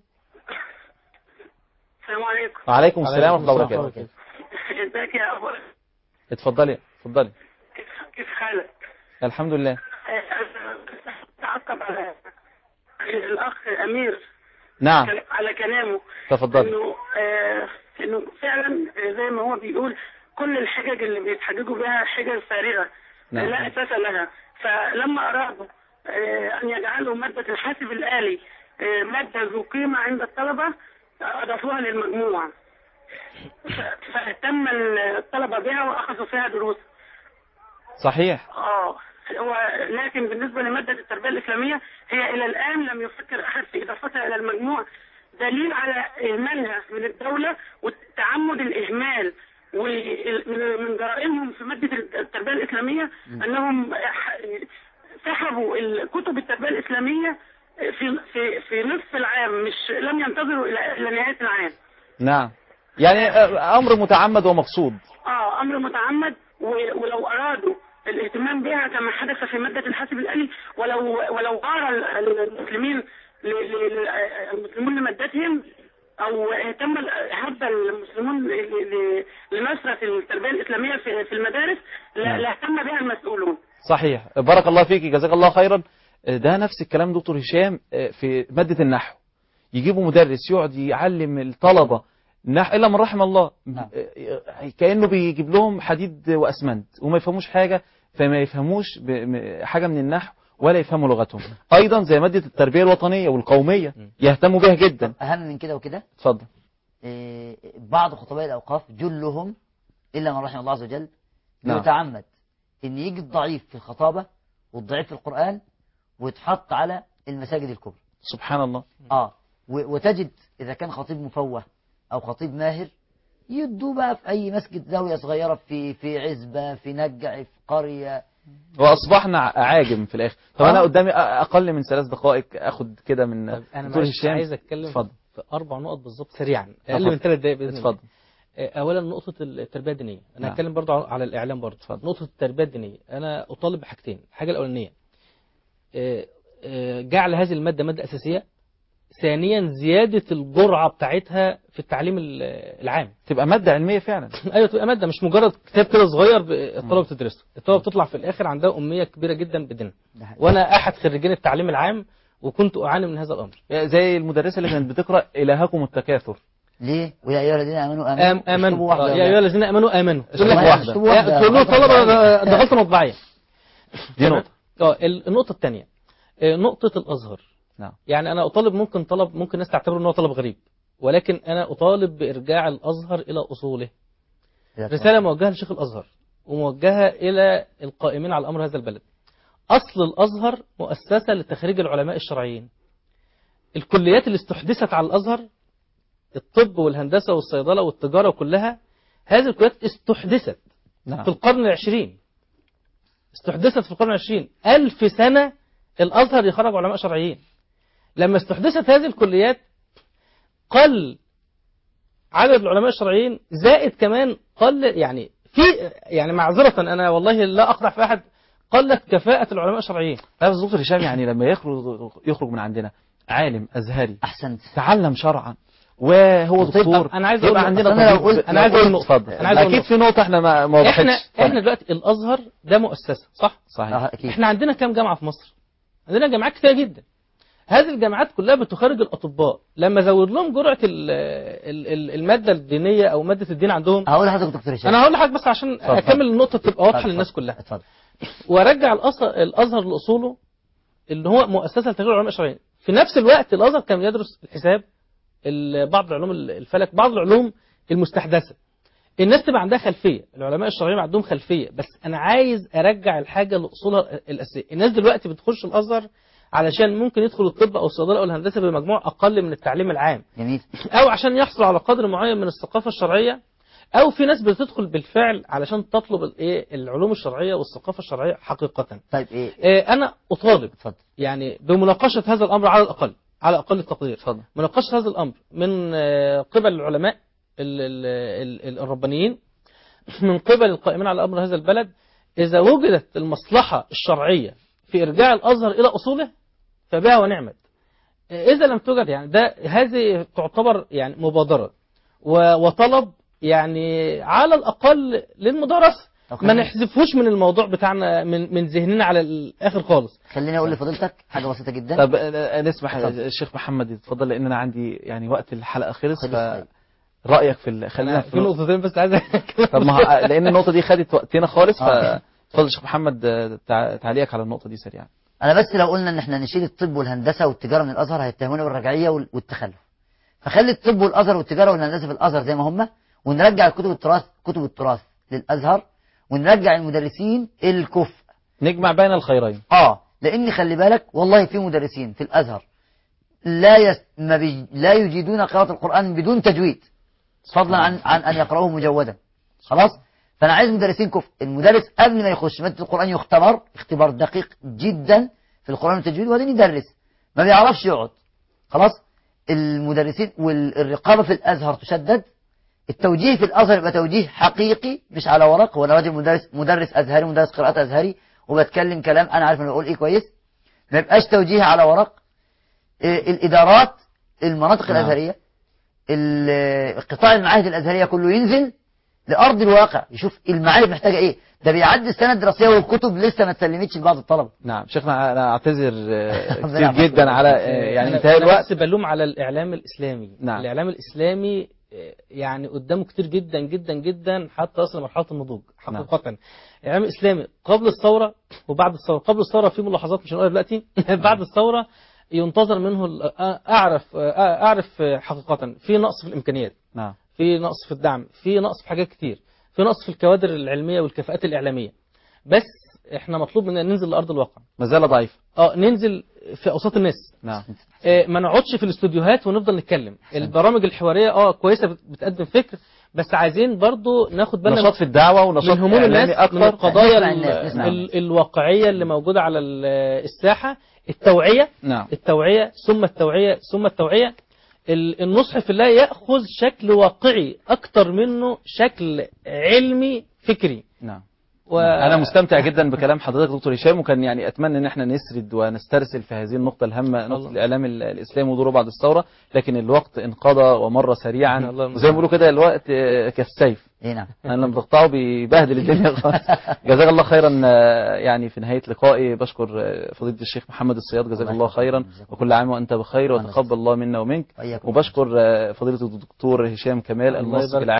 Speaker 6: السلام عليكم
Speaker 1: وعليكم السلام
Speaker 3: عليكم
Speaker 1: ورحمة الله
Speaker 3: السلام
Speaker 1: وبركاته
Speaker 6: ازيك يا ابو
Speaker 1: اتفضلي اتفضلي
Speaker 6: كيف كيف حالك؟
Speaker 1: الحمد لله
Speaker 6: تعقب على الاخ امير
Speaker 1: نعم
Speaker 6: على كلامه
Speaker 1: تفضلي
Speaker 6: انه آه انه فعلا زي ما هو بيقول كل الحجج اللي بيتحججوا بها حجج فارغه
Speaker 1: نعم.
Speaker 6: لا اساس لها فلما ارادوا آه ان يجعلوا ماده الحاسب الالي آه ماده ذو قيمه عند الطلبه اضافوها للمجموع ف- فاهتم الطلبه بها واخذوا فيها دروس
Speaker 1: صحيح
Speaker 6: اه هو لكن بالنسبه لماده التربيه الاسلاميه هي الى الان لم يفكر احد في اضافتها الى المجموع دليل على اهمالها من الدوله وتعمد الاهمال ومن من جرائمهم في ماده التربيه الاسلاميه انهم ح- سحبوا ال- كتب التربيه الاسلاميه في في في نصف العام مش لم ينتظروا الى إلى نهايه العام
Speaker 1: نعم يعني آه، أمر متعمد ومقصود
Speaker 6: اه امر متعمد و- ولو ارادوا الاهتمام بها كما حدث في ماده الحاسب الالي ولو ولو غار ال- المسلمين ل- ل- ل- المسلمون لمادتهم او اهتم ال- هب المسلمون ل- ل- لنشره التربيه الاسلاميه في في المدارس لا-
Speaker 1: نعم.
Speaker 6: لاهتم بها المسؤولون
Speaker 1: صحيح بارك الله فيك جزاك الله خيرا ده نفس الكلام دكتور هشام في مادة النحو يجيبوا مدرس يقعد يعلم الطلبة النحو إلا من رحم الله
Speaker 2: نعم.
Speaker 1: كأنه بيجيب لهم حديد وأسمنت وما يفهموش حاجة فما يفهموش ب- م- حاجة من النحو ولا يفهموا لغتهم أيضا زي مادة التربية الوطنية والقومية يهتموا بها جدا
Speaker 2: أهم من كده وكده
Speaker 1: اتفضل
Speaker 2: إيه، بعض خطباء الأوقاف جلهم إلا من رحم الله عز وجل
Speaker 1: نعم.
Speaker 2: يتعمد إن يجي الضعيف في الخطابة والضعيف في القرآن ويتحط على المساجد الكبرى
Speaker 1: سبحان الله
Speaker 2: آه و- وتجد إذا كان خطيب مفوه أو خطيب ماهر يدوا بقى في أي مسجد زاوية صغيرة في في عزبة في نجع في قرية
Speaker 1: واصبحنا عاجم في الاخر طب
Speaker 2: آه.
Speaker 1: انا قدامي اقل من ثلاث دقائق اخد كده من
Speaker 3: طب انا
Speaker 1: دكتور
Speaker 3: معلش
Speaker 1: هشام
Speaker 3: عايز اتكلم
Speaker 1: اتفضل
Speaker 3: في اربع نقط بالظبط سريعا اقل
Speaker 1: اتفضل.
Speaker 3: من ثلاث دقائق باذن الله
Speaker 1: اتفضل
Speaker 3: آه، اولا نقطه التربيه الدينيه انا
Speaker 1: نعم.
Speaker 3: هتكلم برضو على الاعلام برضو
Speaker 1: اتفضل.
Speaker 3: نقطه التربيه الدينيه انا اطالب بحاجتين الحاجه الاولانيه آه، آه، جعل هذه الماده ماده اساسيه ثانيا زياده الجرعه بتاعتها في التعليم ال- العام
Speaker 1: تبقى ماده علميه فعلا
Speaker 3: ايوه تبقى ماده مش مجرد كتاب كده صغير ب- الطلبه بتدرسه الطلبه بتطلع في الاخر عندها اميه كبيره جدا بدينها
Speaker 2: ده حقيقي.
Speaker 3: وانا احد خريجين التعليم العام وكنت اعاني من هذا الامر
Speaker 1: زي المدرسه اللي كانت بتقرا الهكم التكاثر
Speaker 2: ليه ويا ايها الذين امنوا
Speaker 3: آم-
Speaker 2: امنوا اشربوا
Speaker 3: امنوا
Speaker 2: واحدة
Speaker 3: آه،
Speaker 2: ولا
Speaker 3: يا ايها
Speaker 2: لا؟
Speaker 3: الذين امنوا امنوا
Speaker 1: اشربوا
Speaker 3: يقول لك-
Speaker 1: واحدة.
Speaker 2: اشربوا واحدة.
Speaker 3: تقول له طلبه ده- ده غلطه مطبعيه
Speaker 1: دي
Speaker 3: تمام؟
Speaker 1: نقطة
Speaker 3: اه ال- النقطه الثانيه نقطه الازهر
Speaker 1: نعم
Speaker 3: يعني انا اطالب ممكن طلب ممكن الناس تعتبره ان هو طلب غريب ولكن انا اطالب بارجاع الازهر الى اصوله رساله موجهه لشيخ الازهر وموجهه الى القائمين على امر هذا البلد اصل الازهر مؤسسه لتخريج العلماء الشرعيين الكليات اللي استحدثت على الازهر الطب والهندسه والصيدله والتجاره كلها هذه الكليات استحدثت
Speaker 1: نعم
Speaker 3: في القرن العشرين استحدثت في القرن العشرين ألف سنة الأزهر يخرج علماء شرعيين لما استحدثت هذه الكليات قل عدد العلماء الشرعيين زائد كمان قل يعني في يعني معذرة أنا والله لا أقطع في أحد قلت كفاءة العلماء الشرعيين
Speaker 1: لا بس دكتور هشام يعني لما يخرج يخرج من عندنا عالم ازهري
Speaker 2: احسنت
Speaker 1: تعلم شرعا وهو
Speaker 2: وطبعا.
Speaker 1: دكتور
Speaker 3: أنا عايز
Speaker 1: يبقى
Speaker 3: أقول-
Speaker 1: عندنا
Speaker 2: أصل أنا لو
Speaker 1: طبيب.
Speaker 2: قلت-
Speaker 3: أنا عايز أقول نقطة.
Speaker 1: اتفضل
Speaker 3: أنا عايز أقول
Speaker 1: اكيد في نقطة احنا ما ما
Speaker 3: احنا
Speaker 1: وضحتش
Speaker 3: احنا دلوقتي الازهر ده مؤسسه صح
Speaker 1: صحيح
Speaker 2: اه اكيد
Speaker 3: احنا عندنا كام جامعه في مصر عندنا جامعات كتير جدا هذه الجامعات كلها بتخرج الاطباء لما زود لهم جرعه ال ال ال الماده الدينيه او ماده الدين عندهم
Speaker 2: هقول لحضرتك دكتور هشام
Speaker 3: انا هقول لحضرتك بس عشان
Speaker 1: اتفضل.
Speaker 3: اكمل النقطه تبقى واضحه
Speaker 2: اتفضل.
Speaker 3: للناس كلها
Speaker 2: اتفضل
Speaker 3: وارجع الأص- الازهر لاصوله اللي هو مؤسسه لتغيير العلماء الشرعيين في نفس الوقت الازهر كان يدرس الحساب ال- بعض العلوم الفلك بعض العلوم المستحدثه الناس تبقى عندها خلفيه العلماء الشرعيين عندهم خلفيه بس انا عايز ارجع الحاجه لاصولها الاساسيه الناس دلوقتي بتخش الازهر علشان ممكن يدخل الطب او الصيدله او الهندسه بمجموع اقل من التعليم العام
Speaker 2: جميل
Speaker 3: او عشان يحصل على قدر معين من الثقافه الشرعيه او في ناس بتدخل بالفعل علشان تطلب الايه العلوم الشرعيه والثقافه الشرعيه حقيقه
Speaker 2: طيب ايه
Speaker 3: إيه، انا اطالب
Speaker 2: اتفضل
Speaker 3: يعني بمناقشه هذا الامر على الاقل على اقل التقدير
Speaker 1: اتفضل
Speaker 3: مناقشه هذا الامر من آه، قبل العلماء ال- ال- ال- الربانيين من قبل القائمين على امر هذا البلد اذا وجدت المصلحه الشرعيه في ارجاع الازهر الى اصوله فبها ونعمت اذا لم توجد يعني ده هذه تعتبر يعني مبادره و- وطلب يعني على الاقل للمدارسه
Speaker 2: طب
Speaker 3: ما
Speaker 2: خليني-
Speaker 3: نحذفوش من الموضوع بتاعنا من من ذهننا على الاخر خالص
Speaker 2: خليني اقول لفضيلتك حاجه بسيطه جدا
Speaker 1: طب آه، نسمح
Speaker 2: اتفضل.
Speaker 1: الشيخ محمد يتفضل لان انا عندي يعني وقت الحلقة خلص
Speaker 2: خلص، طيب.
Speaker 1: فرأيك في ال- خلينا
Speaker 3: أنا
Speaker 1: في
Speaker 3: في نقطتين بس عايز
Speaker 1: طب ما ه- لان النقطة دي خدت وقتنا خالص
Speaker 2: آه.
Speaker 1: فاتفضل يا شيخ محمد آه، تع- تعليقك على النقطة دي سريعا
Speaker 2: انا بس لو قلنا ان احنا نشيل الطب والهندسه والتجاره من الازهر هيتهمونا بالرجعيه وال- والتخلف فخلي الطب والازهر والتجاره والهندسه في الازهر زي ما هم ونرجع الكتب التراث كتب التراث للازهر ونرجع المدرسين الكفء
Speaker 1: نجمع بين الخيرين
Speaker 2: اه لان خلي بالك والله في مدرسين في الازهر لا يس... ما بي... لا يجيدون قراءه القران بدون تجويد فضلا عن عن ان يقرأوه مجودا خلاص فانا عايز مدرسين كفء المدرس قبل ما يخش ماده القران يختبر اختبار دقيق جدا في القران والتجويد وبعدين يدرس ما بيعرفش يقعد خلاص المدرسين والرقابه في الازهر تشدد التوجيه في الازهر يبقى توجيه حقيقي مش على ورق هو انا راجل مدرس مدرس ازهري مدرس قراءات ازهري وبتكلم كلام انا عارف انا بقول ايه كويس ما يبقاش توجيه على ورق إيه، الادارات المناطق
Speaker 1: نعم.
Speaker 2: الازهريه ال- قطاع المعاهد الازهريه كله ينزل لارض الواقع يشوف المعاهد محتاجه ايه ده بيعدي السنه الدراسيه والكتب لسه ما اتسلمتش لبعض الطلبه
Speaker 1: نعم شيخنا انا اعتذر آه،
Speaker 2: ربنا
Speaker 1: كتير
Speaker 2: يحفظك.
Speaker 1: جدا على آه، يعني
Speaker 3: أنا-
Speaker 1: انتهاء
Speaker 3: أنا
Speaker 1: الوقت
Speaker 3: بس بلوم على الاعلام الاسلامي
Speaker 1: نعم.
Speaker 3: الاعلام الاسلامي آه، يعني قدامه كتير جدا جدا جدا حتى يصل لمرحله النضوج حقيقه الاعلام الاسلامي قبل الثوره وبعد الثوره قبل الثوره في ملاحظات مش هنقولها دلوقتي بعد الثوره ينتظر منه ال- آه، اعرف آه، اعرف آه، حقيقه في نقص في الامكانيات
Speaker 1: نعم
Speaker 3: في نقص في الدعم في نقص في حاجات كتير في نقص في الكوادر العلميه والكفاءات الاعلاميه بس احنا مطلوب مننا ننزل لارض الواقع
Speaker 1: ما زال ضعيف
Speaker 3: اه ننزل في اوساط الناس
Speaker 1: نعم
Speaker 3: آه، ما نقعدش في الاستوديوهات ونفضل نتكلم البرامج الحواريه اه كويسه بت- بتقدم فكر بس عايزين برضو ناخد بالنا
Speaker 1: نشاط في الدعوة ونشاط
Speaker 3: من هموم
Speaker 1: إعلامي
Speaker 3: الناس من
Speaker 1: أكثر
Speaker 3: القضايا
Speaker 2: نسمع
Speaker 3: ال-
Speaker 2: الناس، نسمع
Speaker 3: ال- الواقعيه اللي موجوده على ال- الساحه التوعيه
Speaker 1: نعم
Speaker 3: التوعيه ثم التوعيه ثم التوعيه ال- النصح في الله ياخذ شكل واقعي اكتر منه شكل علمي فكري
Speaker 1: نعم
Speaker 3: و...
Speaker 1: انا مستمتع جدا بكلام حضرتك دكتور هشام وكان يعني اتمنى ان احنا نسرد ونسترسل في هذه النقطه الهامه نقطه
Speaker 3: الله.
Speaker 1: الاعلام ال- الاسلامي ودوره بعد الثوره لكن الوقت انقضى ومر سريعا
Speaker 3: الله
Speaker 1: وزي ما بيقولوا كده الوقت آه، كالسيف
Speaker 2: اي نعم
Speaker 1: انا لما بقطعه بيبهدل الدنيا خالص جزاك الله خيرا آه، يعني في نهايه لقائي بشكر آه، فضيله الشيخ محمد الصياد جزاك
Speaker 2: الله
Speaker 1: الله
Speaker 2: يحفظك.
Speaker 1: خيرا
Speaker 2: جزاك
Speaker 1: وكل عام وانت بخير
Speaker 2: وأنا
Speaker 1: وتقبل الله منا ومنك
Speaker 2: وإياكم.
Speaker 1: وبشكر آه، فضيله الدكتور هشام كمال
Speaker 3: الله
Speaker 1: الناصر
Speaker 3: يبارك
Speaker 1: العام